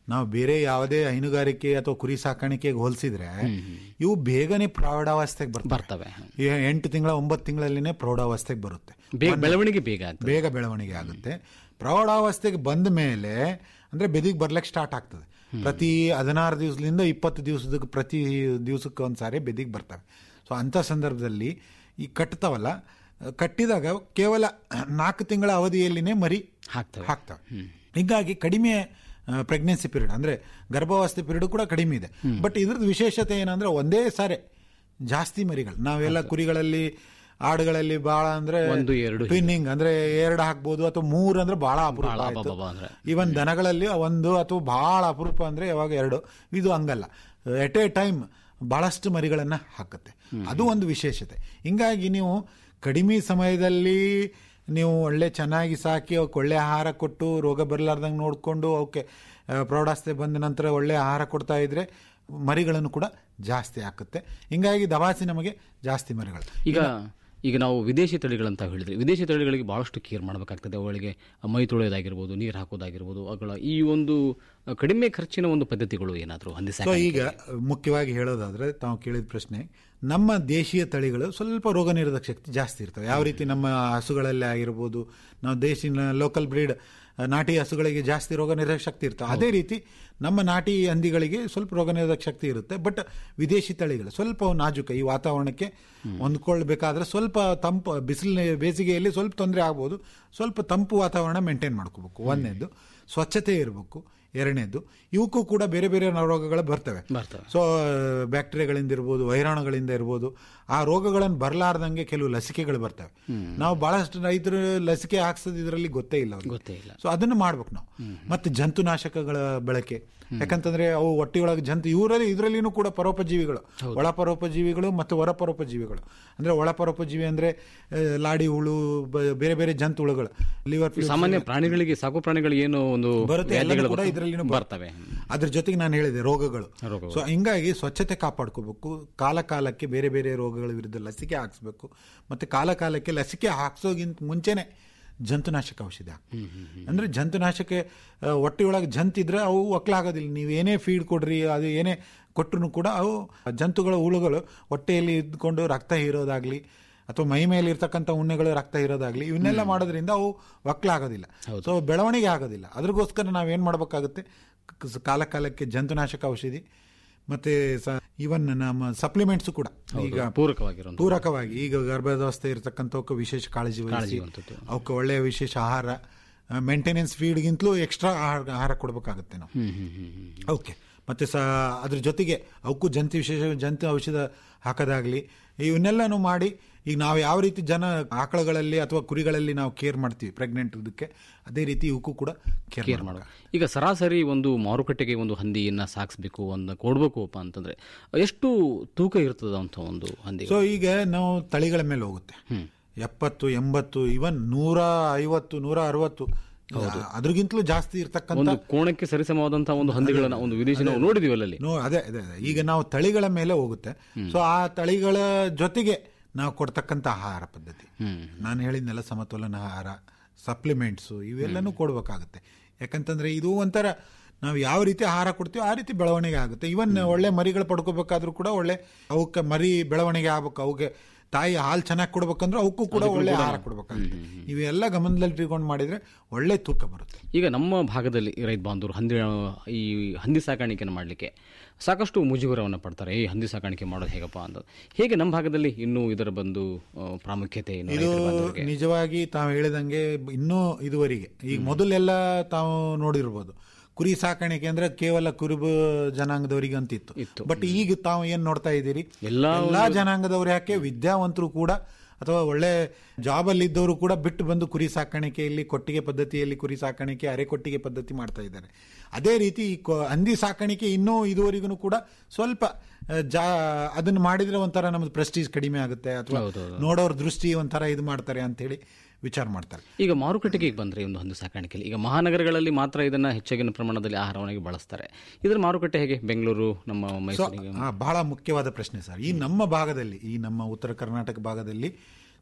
ನಾವು ಬೇರೆ ಯಾವುದೇ ಹೈನುಗಾರಿಕೆ ಅಥವಾ ಕುರಿ ಸಾಕಾಣಿಕೆಗೆ ಹೋಲಿಸಿದ್ರೆ ಇವು ಬೇಗನೆ ಪ್ರೌಢಾವಸ್ಥೆಗೆ ಬರ್ತವೆ ಈ ಎಂಟು ತಿಂಗಳ ಒಂಬತ್ತು ತಿಂಗಳಲ್ಲಿನೇ ಪ್ರೌಢಾವಸ್ಥೆಗೆ ಬರುತ್ತೆ ಬೇಗ ಒಂದು- ಬೆಳವಣಿಗೆ ಬೇಗ ಆಗ್ತದೆ ಬೇಗ ಬೆಳವಣಿಗೆ ಆಗುತ್ತೆ ಪ್ರೌಢಾವಸ್ಥೆಗೆ ಬಂದ ಮೇಲೆ ಅಂದ್ರೆ ಬೆದಿಗೆ ಬರ್ಲಿಕ್ಕೆ ಸ್ಟಾರ್ಟ್ ಆಗ್ತದೆ ಪ್ರತಿ ಹದಿನಾರು ದಿವಸದಿಂದ ಇಪ್ಪತ್ತು ದಿವಸದ ಪ್ರತಿ ದಿವಸಕ್ಕೆ ಒಂದ್ಸಾರಿ ಬೆದಿಗೆ ಬರ್ತವೆ ಸೊ ಅಂಥ ಸಂದರ್ಭದಲ್ಲಿ ಈ ಕಟ್ತಾವಲ್ಲ ಕಟ್ಟಿದಾಗ ಕೇವಲ ನಾಲ್ಕು ತಿಂಗಳ ಅವಧಿಯಲ್ಲಿನೇ ಮರಿ ಹಾಕ್ತವೆ ಹಾಕ್ತವೆ ಹೀಗಾಗಿ ಕಡಿಮೆ ಪ್ರೆಗ್ನೆನ್ಸಿ ಪೀರಿಯಡ್ ಅಂದ್ರೆ ಗರ್ಭಾವಸ್ಥೆ ಪೀರಿಯಡ್ ಕೂಡ ಕಡಿಮೆ ಇದೆ ಬಟ್ ಇದ್ರದ್ದು ವಿಶೇಷತೆ ಏನಂದ್ರೆ ಒಂದೇ ಸಾರೆ ಜಾಸ್ತಿ ಮರಿಗಳು ನಾವೆಲ್ಲ ಕುರಿಗಳಲ್ಲಿ ಆಡುಗಳಲ್ಲಿ ಬಹಳ ಅಂದ್ರೆ ಒಂದು, ಎರಡು ಟ್ವಿನ್ನಿಂಗ್ ಅಂದ್ರೆ ಎರಡು ಹಾಕ್ಬೋದು ಅಥವಾ ಮೂರು ಅಂದ್ರೆ ಬಹಳ ಅಪರೂಪ ಬಹಳ ಆಯ್ತು ಅಬ್ಬಬ್ಬ ಅಂದ್ರೆ. ಇವನ್ ದನಗಳಲ್ಲಿ ಒಂದು ಅಥವಾ ಬಹಳ ಅಪರೂಪ ಅಂದ್ರೆ ಯಾವಾಗ ಎರಡು ಇದು ಹಂಗಲ್ಲ ಎಟ್ ಎ ಟೈಮ್ ಬಹಳಷ್ಟು ಮರಿಗಳನ್ನ ಹಾಕುತ್ತೆ ಅದು ಒಂದು ವಿಶೇಷತೆ ಹಿಂಗಾಗಿ ನೀವು ಕಡಿಮೆ ಸಮಯದಲ್ಲಿ ನೀವು ಒಳ್ಳೆ ಚೆನ್ನಾಗಿ ಸಾಕಿ ಅವಕ್ಕೆ ಒಳ್ಳೆ ಆಹಾರ ಕೊಟ್ಟು ರೋಗ ಬರಲಾರ್ದಂಗೆ ನೋಡಿಕೊಂಡು ಅವಕ್ಕೆ ಆ, ಪ್ರೌಢಾವಸ್ಥೆ ಬಂದ ನಂತರ ಒಳ್ಳೆ ಆಹಾರ ಕೊಡ್ತಾ ಇದ್ರೆ ಮರಿಗಳನ್ನು ಕೂಡ ಜಾಸ್ತಿ ಹಾಕುತ್ತೆ ಹಿಂಗಾಗಿ ದವಾಸಿ ನಮಗೆ ಜಾಸ್ತಿ ಮರಿಗಳು ಈಗ ಈಗ ನಾವು ವಿದೇಶಿ ತಳಿಗಳಂತ ಹೇಳಿದ್ರೆ ವಿದೇಶಿ ತಳಿಗಳಿಗೆ ಬಹಳಷ್ಟು ಕೇರ್ ಮಾಡಬೇಕಾಗ್ತದೆ ಅವುಗಳಿಗೆ ಮೈ ತೊಳೆಯೋದಾಗಿರ್ಬೋದು ನೀರು ಹಾಕೋದಾಗಿರ್ಬೋದು ಅವುಗಳ ಈ ಒಂದು ಕಡಿಮೆ ಖರ್ಚಿನ ಒಂದು ಪದ್ಧತಿಗಳು ಏನಾದರೂ ಹಂದಿ ಸೊ ಸಾಕಾಣಿಕೆ ಈಗ ಮುಖ್ಯವಾಗಿ ಹೇಳೋದಾದ್ರೆ ತಾವು ಕೇಳಿದ ಪ್ರಶ್ನೆ ನಮ್ಮ ದೇಶೀಯ ತಳಿಗಳು ಸ್ವಲ್ಪ ರೋಗ ನಿರೋಧಕ ಶಕ್ತಿ ಜಾಸ್ತಿ ಇರ್ತವೆ ಯಾವ ರೀತಿ ನಮ್ಮ ಹಸುಗಳಲ್ಲಿ ಆಗಿರ್ಬೋದು ನಾವು ದೇಶಿನ ಲೋಕಲ್ ಬ್ರೀಡ್ ನಾಟಿ ಹಸುಗಳಿಗೆ ಜಾಸ್ತಿ ರೋಗ ನಿರೋಧಕ ಶಕ್ತಿ ಇರ್ತವೆ ಅದೇ ರೀತಿ ನಮ್ಮ ನಾಟಿ ಹಂದಿಗಳಿಗೆ ಸ್ವಲ್ಪ ರೋಗ ನಿರೋಧಕ ಶಕ್ತಿ ಇರುತ್ತೆ ಬಟ್ ವಿದೇಶಿ ತಳಿಗಳು ಸ್ವಲ್ಪ ಅವು ನಾಜೂಕ ಈ ವಾತಾವರಣಕ್ಕೆ ಹೊಂದ್ಕೊಳ್ಬೇಕಾದ್ರೆ ಸ್ವಲ್ಪ ತಂಪು ಬಿಸಿಲಿನ ಬೇಸಿಗೆಯಲ್ಲಿ ಸ್ವಲ್ಪ ತೊಂದರೆ ಆಗ್ಬೋದು ಸ್ವಲ್ಪ ತಂಪು ವಾತಾವರಣ ಮೇಂಟೈನ್ ಮಾಡ್ಕೋಬೇಕು ಒಂದನೇದು ಸ್ವಚ್ಛತೆ ಇರಬೇಕು ಎರಡನೇದು ಇವಕ್ಕೂ ಕೂಡ ಬೇರೆ ಬೇರೆ ರೋಗಗಳು ಬರ್ತವೆ ಬರ್ತವೆ ಸೊ ಬ್ಯಾಕ್ಟೀರಿಯಾಗಳಿಂದ ಇರ್ಬೋದು ವೈರಾಣುಗಳಿಂದ ಇರ್ಬೋದು ಆ ರೋಗಗಳನ್ನು ಬರಲಾರ್ದಂಗೆ ಕೆಲವು ಲಸಿಕೆಗಳು ಬರ್ತವೆ ನಾವು ಬಹಳಷ್ಟು ರೈತರು ಲಸಿಕೆ ಹಾಕ್ಸೋದು ಇದರಲ್ಲಿ ಗೊತ್ತೇ ಇಲ್ಲ ಅವ್ರಿಗೆ. ಗೊತ್ತೇ ಇಲ್ಲ ಸೊ ಅದನ್ನು ಮಾಡ್ಬೇಕು ನಾವು ಮತ್ತೆ ಜಂತುನಾಶಕಗಳ ಬಳಕೆ ಯಾಕಂತಂದ್ರೆ ಅವು ಹೊಟ್ಟೆಯೊಳಗೆ ಜಂತು ಇವರಲ್ಲಿ ಇದರಲ್ಲಿನೂ ಕೂಡ ಪರೋಪಜೀವಿಗಳು ಒಳ ಪರೋಪಜೀವಿಗಳು ಮತ್ತು ಹೊರ ಪರೋಪಜೀವಿಗಳು ಅಂದ್ರೆ ಒಳ ಪರೋಪಜೀವಿ ಅಂದ್ರೆ ಆ, ಲಾಡಿ ಹುಳು ಬ- ಬೇರೆ ಬೇರೆ ಜಂತು ಹುಳುಗಳು ಲಿವರ್ ಸಾಮಾನ್ಯ ಪ್ರಾಣಿಗಳಿಗೆ ಸಾಕು ಪ್ರಾಣಿಗಳಿಗೆ ಏನು ಒಂದು ಬರುತ್ತೆ ಎಲ್ಲನೂ ವ್ಯಾಧಿಗಳು ಕೂಡ ಬರ್ತವೆ. ಇದರಲ್ಲಿನೂ ಬರ್ತವೆ ಅದ್ರ ಜೊತೆಗೆ ನಾನು ಹೇಳಿದೆ ರೋಗಗಳು ರೋಗಗಳು. ಸೊ ಹಿಂಗಾಗಿ ಸ್ವಚ್ಛತೆ ಕಾಪಾಡ್ಕೋಬೇಕು ಕಾಲ ಕಾಲಕ್ಕೆ ಬೇರೆ ಬೇರೆ ರೋಗಗಳ ವಿರುದ್ಧ ಲಸಿಕೆ ಹಾಕ್ಸ್ಬೇಕು ಮತ್ತೆ ಕಾಲ ಕಾಲಕ್ಕೆ ಲಸಿಕೆ ಹಾಕ್ಸೋಗಿಂತ ಮುಂಚೆನೆ ಜಂತುನಾಶಕ ಔಷಧಿ ಹಾಕ್ಬೇಕು ಅಂದ್ರೆ ಜಂತುನಾಶಕ ಆ, ಹೊಟ್ಟೆಯೊಳಗೆ ಜಂತಿದ್ರೆ ಅವು ಒಕ್ಕಲಾಗೋದಿಲ್ಲ ನೀವು ಏನೇ ಫೀಡ್ ಕೊಡ್ರಿ ಅದು ಏನೇ ಕೊಟ್ಟರು ಕೂಡ ಅವು ಜಂತುಗಳ ಹುಳುಗಳು ಹೊಟ್ಟೆಯಲ್ಲಿ ಇದ್ಕೊಂಡು ರಕ್ತ ಹೀರೋದಾಗ್ಲಿ ಅಥವಾ ಮೈ ಮೇಲೆ ಇರ್ತಕ್ಕಂಥ ಉಣ್ಣೆಗಳು ರಕ್ತ ಇರೋದಾಗ್ಲಿ ಇವನ್ನೆಲ್ಲ ಮಾಡೋದ್ರಿಂದ ಅವು ಒಕ್ಕಲಾಗೋದಿಲ್ಲ ಸೊ ಬೆಳವಣಿಗೆ ಆಗೋದಿಲ್ಲ ಅದ್ರಗೋಸ್ಕರ ನಾವೇನು ಮಾಡಬೇಕಾಗುತ್ತೆ ಕ- ಕಾಲ ಕಾಲಕ್ಕೆ ಜಂತುನಾಶಕ ಔಷಧಿ ಮತ್ತೆ ಇವನ್ ನಮ್ಮ ಸಪ್ಲಿಮೆಂಟ್ಸ್ ಕೂಡ ಹೌದು, ಈಗ ಪೂರಕವಾಗಿರುವಂಥದ್ದು. ಪೂರಕವಾಗಿ ಈಗ ಗರ್ಭಾವಸ್ಥೆ ಇರ್ತಕ್ಕಂಥವಕ್ಕೆ ವಿಶೇಷ ಕಾಳಜಿ ವಹಿಸಿ ಕಾಳಜಿವಂತದ್ದು. ಅವಕ್ಕೆ ಒಳ್ಳೆಯ ವಿಶೇಷ ಆಹಾರ ಮೇಂಟೆನೆನ್ಸ್ ಫೀಡ್ಗಿಂತಲೂ ಎಕ್ಸ್ಟ್ರಾ ಆಹಾರ ಆಹಾರ ಕೊಡಬೇಕಾಗುತ್ತೆ ನಾವು ಹ್ಮ್ ಹ್ಮ್ ಹ್ಮ್ ಹ್ಮ್. ಓಕೆ ಮತ್ತೆ ಸ ಅದ್ರ ಜೊತೆಗೆ ಅವಕ್ಕೂ ಜಂತು ವಿಶೇಷ ಜಂತು ಔಷಧ ಹಾಕೋದಾಗ್ಲಿ ಇವನ್ನೆಲ್ಲನೂ ಮಾಡಿ ಈಗ ನಾವು ಯಾವ ರೀತಿ ಜನ ಆಕಳಗಳಲ್ಲಿ ಅಥವಾ ಕುರಿಗಳಲ್ಲಿ ನಾವು ಕೇರ್ ಮಾಡ್ತೀವಿ ಪ್ರೆಗ್ನೆಂಟ್ ಇದಕ್ಕೆ ಅದೇ ರೀತಿ ಇವಕ್ಕೂ ಕೂಡ ಕೇರ್ ಕೇರ್ ಮಾಡುವ ಈಗ ಸರಾಸರಿ ಒಂದು ಮಾರುಕಟ್ಟೆಗೆ ಒಂದು ಹಂದಿಯನ್ನ ಸಾಕಿಸ್ಬೇಕು ಒಂದು ಕೊಡ್ಬೇಕು ಅಪ್ಪ ಅಂತಂದ್ರೆ ಎಷ್ಟು ತೂಕ ಇರ್ತದ ಅಂತ ಒಂದು ಹಂದಿ ಸೊ ಈಗ ನಾವು ತಳಿಗಳ ಮೇಲೆ ಹೋಗುತ್ತೆ ಎಪ್ಪತ್ತು ಎಂಬತ್ತು ಇವನ್ ನೂರ ಐವತ್ತು ನೂರ ಅರವತ್ತು ಅದ್ರಗಿಂತಲೂ ಜಾಸ್ತಿ ಇರ್ತಕ್ಕಂಥ ಒಂದು ಕೋಣಕ್ಕೆ ಸರಿಸಮವಾದಂತಹ ಒಂದು ಹಂದಿಗಳನ್ನ ಒಂದು ವಿದೇಶಿ ನಾವು ನೋಡಿದೀವಿ ಅಲ್ಲಲ್ಲಿ ನೋ ಅದೇ ಅದೇ ಅದೇ. ಈಗ ನಾವು ತಳಿಗಳ ಮೇಲೆ ಹೋಗುತ್ತೆ ಸೊ ಆ ತಳಿಗಳ ಜೊತೆಗೆ ನಾವು ಕೊಡ್ತಕ್ಕಂಥ ಆಹಾರ ಪದ್ಧತಿ ನಾನು ಹೇಳಿದ್ನೆಲ್ಲ ಸಮತೋಲನ ಆಹಾರ ಸಪ್ಲಿಮೆಂಟ್ಸು ಇವೆಲ್ಲನೂ ಕೊಡ್ಬೇಕಾಗುತ್ತೆ ಯಾಕಂತಂದ್ರೆ ಇದು ಒಂಥರ ನಾವು ಯಾವ ರೀತಿ ಆಹಾರ ಕೊಡ್ತೀವೋ ಆ ರೀತಿ ಬೆಳವಣಿಗೆ ಆಗುತ್ತೆ ಇವನ್ ಒಳ್ಳೆ ಮರಿಗಳು ಪಡ್ಕೋಬೇಕಾದ್ರೂ ಕೂಡ ಒಳ್ಳೆ ಅವಕ್ಕೆ ಮರಿ ಬೆಳವಣಿಗೆ ಆಗ್ಬೇಕು ಅವಕ್ಕೆ ತಾಯಿ ಹಾಲು ಚೆನ್ನಾಗಿ ಕೊಡ್ಬೇಕಂದ್ರೆ ಅವಕ್ಕೂ ಕೂಡ ಅದಕ್ಕೂ ಒಳ್ಳೆ ಕೂಡ- ಆಹಾರ ಕೊಡ್ಬೇಕಾಗುತ್ತೆ ಇವೆಲ್ಲ ಗಮನದಲ್ಲಿ ಇಟ್ಕೊಂಡು ಮಾಡಿದ್ರೆ ಒಳ್ಳೆ ತೂಕ ಬರುತ್ತೆ ಈಗ ನಮ್ಮ ಭಾಗದಲ್ಲಿ ರೈತ ಬಾಂಧವರು ಹಂದಿ ಈ ಹಂದಿ ಸಾಕಾಣಿಕೆಯನ್ನು ಮಾಡಲಿಕ್ಕೆ ಸಾಕಷ್ಟು ಮುಜುಗರವನ್ನು ಪಡ್ತಾರೆ ಈ ಹಂದಿ ಸಾಕಾಣಿಕೆ ಮಾಡೋದು ಹೇಗಪ್ಪ ಅಂತ ಹೇಗೆ ನಮ್ಮ ಭಾಗದಲ್ಲಿ ಇನ್ನೂ ಇದರ ಬಂದು ಆ, ಪ್ರಾಮುಖ್ಯತೆ ಇನ್ನು ಇದು ರೈತರ ಬಾಂಧವರಿಗೆ? ನಿಜವಾಗಿ ತಾವು ಹೇಳಿದಂಗೆ ಇನ್ನೂ ಇದುವರೆಗೆ ಈಗ ಮೊದಲೆಲ್ಲ ತಾವು ನೋಡಿರ್ಬೋದು ಕುರಿ ಸಾಕಾಣಿಕೆ ಅಂದ್ರೆ ಕೇವಲ ಕುರುಬ ಜನಾಂಗದವರಿಗೆ ಅಂತಿತ್ತು ಬಟ್ ಈಗ ತಾವು ಏನ್ ನೋಡ್ತಾ ಇದ್ದೀರಿ ಎಲ್ಲಾ ಎಲ್ಲಾ ಜನಾಂಗದವ್ರು ಯಾಕೆ ವಿದ್ಯಾವಂತರು ಕೂಡ ಅಥವಾ ಒಳ್ಳೆ ಜಾಬ್ ಅಲ್ಲಿ ಇದ್ದವರು ಕೂಡ ಬಿಟ್ಟು ಬಂದು ಕುರಿ ಸಾಕಾಣಿಕೆಯಲ್ಲಿ ಕೊಟ್ಟಿಗೆ ಪದ್ಧತಿಯಲ್ಲಿ ಕುರಿ ಸಾಕಾಣಿಕೆ ಅರೆ ಕೊಟ್ಟಿಗೆ ಪದ್ಧತಿ ಮಾಡ್ತಾ ಇದ್ದಾರೆ ಅದೇ ರೀತಿ ಈ ಕೊ- ಹಂದಿ ಸಾಕಾಣಿಕೆ ಇನ್ನೂ ಇದುವರೆಗೂ ಕೂಡ ಸ್ವಲ್ಪ ಆ, ಜಾ ಅದನ್ನ ಮಾಡಿದ್ರೆ ಒಂಥರ ನಮ್ದು ಪ್ರೆಸ್ಟೀಜ್ ಕಡಿಮೆ ಆಗುತ್ತೆ ಅಥವಾ ಹೌದೌದು. ನೋಡೋರ್ ದೃಷ್ಟಿ ಒಂಥರ ಇದು ಮಾಡ್ತಾರೆ ಅಂತ ಹೇಳಿ ವಿಚಾರ ಮಾಡ್ತಾರೆ ಈಗ ಮಾರುಕಟ್ಟೆಗೆ ಬಂದ್ರೆ ಒಂದು ಹಂದಿ ಸಾಕಾಣಿಕೆಯಲ್ಲಿ ಈಗ ಮಹಾನಗರಗಳಲ್ಲಿ ಮಾತ್ರ ಇದನ್ನ ಹೆಚ್ಚಿನ ಪ್ರಮಾಣದಲ್ಲಿ ಆಹಾರವಾಗಿ ಬಳಸ್ತಾರೆ ಇದರ ಮಾರುಕಟ್ಟೆ ಹೇಗೆ ಬೆಂಗಳೂರು ನಮ್ಮ ಸೊ ಮೈಸೂರಿಗೆ ಆ, ಬಹಳ ಮುಖ್ಯವಾದ ಪ್ರಶ್ನೆ ಸರ್ ಈ ನಮ್ಮ ಭಾಗದಲ್ಲಿ ಈ ನಮ್ಮ ಉತ್ತರ ಕರ್ನಾಟಕ ಭಾಗದಲ್ಲಿ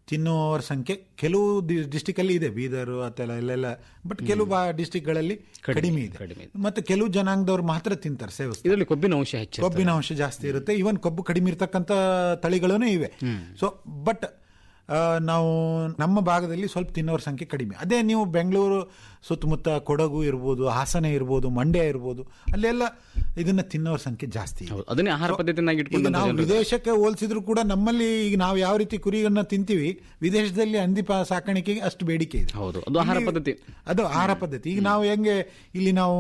ತಿನ್ನುವವರ ಸಂಖ್ಯೆ ಕೆಲವು ಡಿಸ್ಟಿಕ್ ಅಲ್ಲಿ ಇದೆ ಬೀದರ್ ಅಥವಾ ಇಲ್ಲೆಲ್ಲ ಬಟ್ ಕೆಲವು ಬಾ ಡಿಸ್ಟಿಕ್ಗಳಲ್ಲಿ ಕಡಿಮೆ ಇದೆ ಮತ್ತೆ ಕೆಲವು ಜನಾಂಗದವ್ರು ಮಾತ್ರ ತಿಂತಾರೆ ಸೇವಿಸ್ತಾರೆ ಇದರಲ್ಲಿ ಕೊಬ್ಬಿನ ಅಂಶ ಹೆಚ್ಚು ಕೊಬ್ಬಿನ ಅಂಶ ಜಾಸ್ತಿ ಇರುತ್ತೆ ಇವನ್ ಕೊಬ್ಬು ಕಡಿಮೆ ಇರತಕ್ಕಂತ ತಳಿಗಳೂ ಇವೆ ಸೊ ಬಟ್ ನಾವು ನಮ್ಮ ಭಾಗದಲ್ಲಿ ಸ್ವಲ್ಪ ತಿನ್ನೋರ ಸಂಖ್ಯೆ ಕಡಿಮೆ ಅದೇ ನೀವು ಬೆಂಗಳೂರು ಸುತ್ತಮುತ್ತ ಕೊಡಗು ಇರ್ಬೋದು ಹಾಸನ ಇರ್ಬೋದು ಮಂಡ್ಯ ಇರ್ಬೋದು ಅಲ್ಲೆಲ್ಲ ಇದನ್ನ ತಿನ್ನೋರ ಸಂಖ್ಯೆ ಜಾಸ್ತಿ ಇದೆ. ಅದನ್ನೇ ಆಹಾರ ಪದ್ಧತಿಯನ್ನಾಗಿ ಈಗ ಇಟ್ಕೊಂಡು ನಾವು ವಿದೇಶಕ್ಕೆ ಹೋಲಿಸಿದ್ರು ಕೂಡ ನಮ್ಮಲ್ಲಿ ಈಗ ನಾವು ಯಾವ ರೀತಿ ಕುರಿಯನ್ನ ತಿಂತೀವಿ ವಿದೇಶದಲ್ಲಿ ಹಂದಿ ಪಾ- ಸಾಕಾಣಿಕೆಗೆ ಅಷ್ಟು ಬೇಡಿಕೆ ಇದೆ ಹೌದು ಅದು ಆಹಾರ ಇಲ್ಲಿ- ಪದ್ಧತಿ ಅದು ಆಹಾರ ಪದ್ಧತಿ ಈಗ ನಾವು ಹೆಂಗೆ ಇಲ್ಲಿ ನಾವು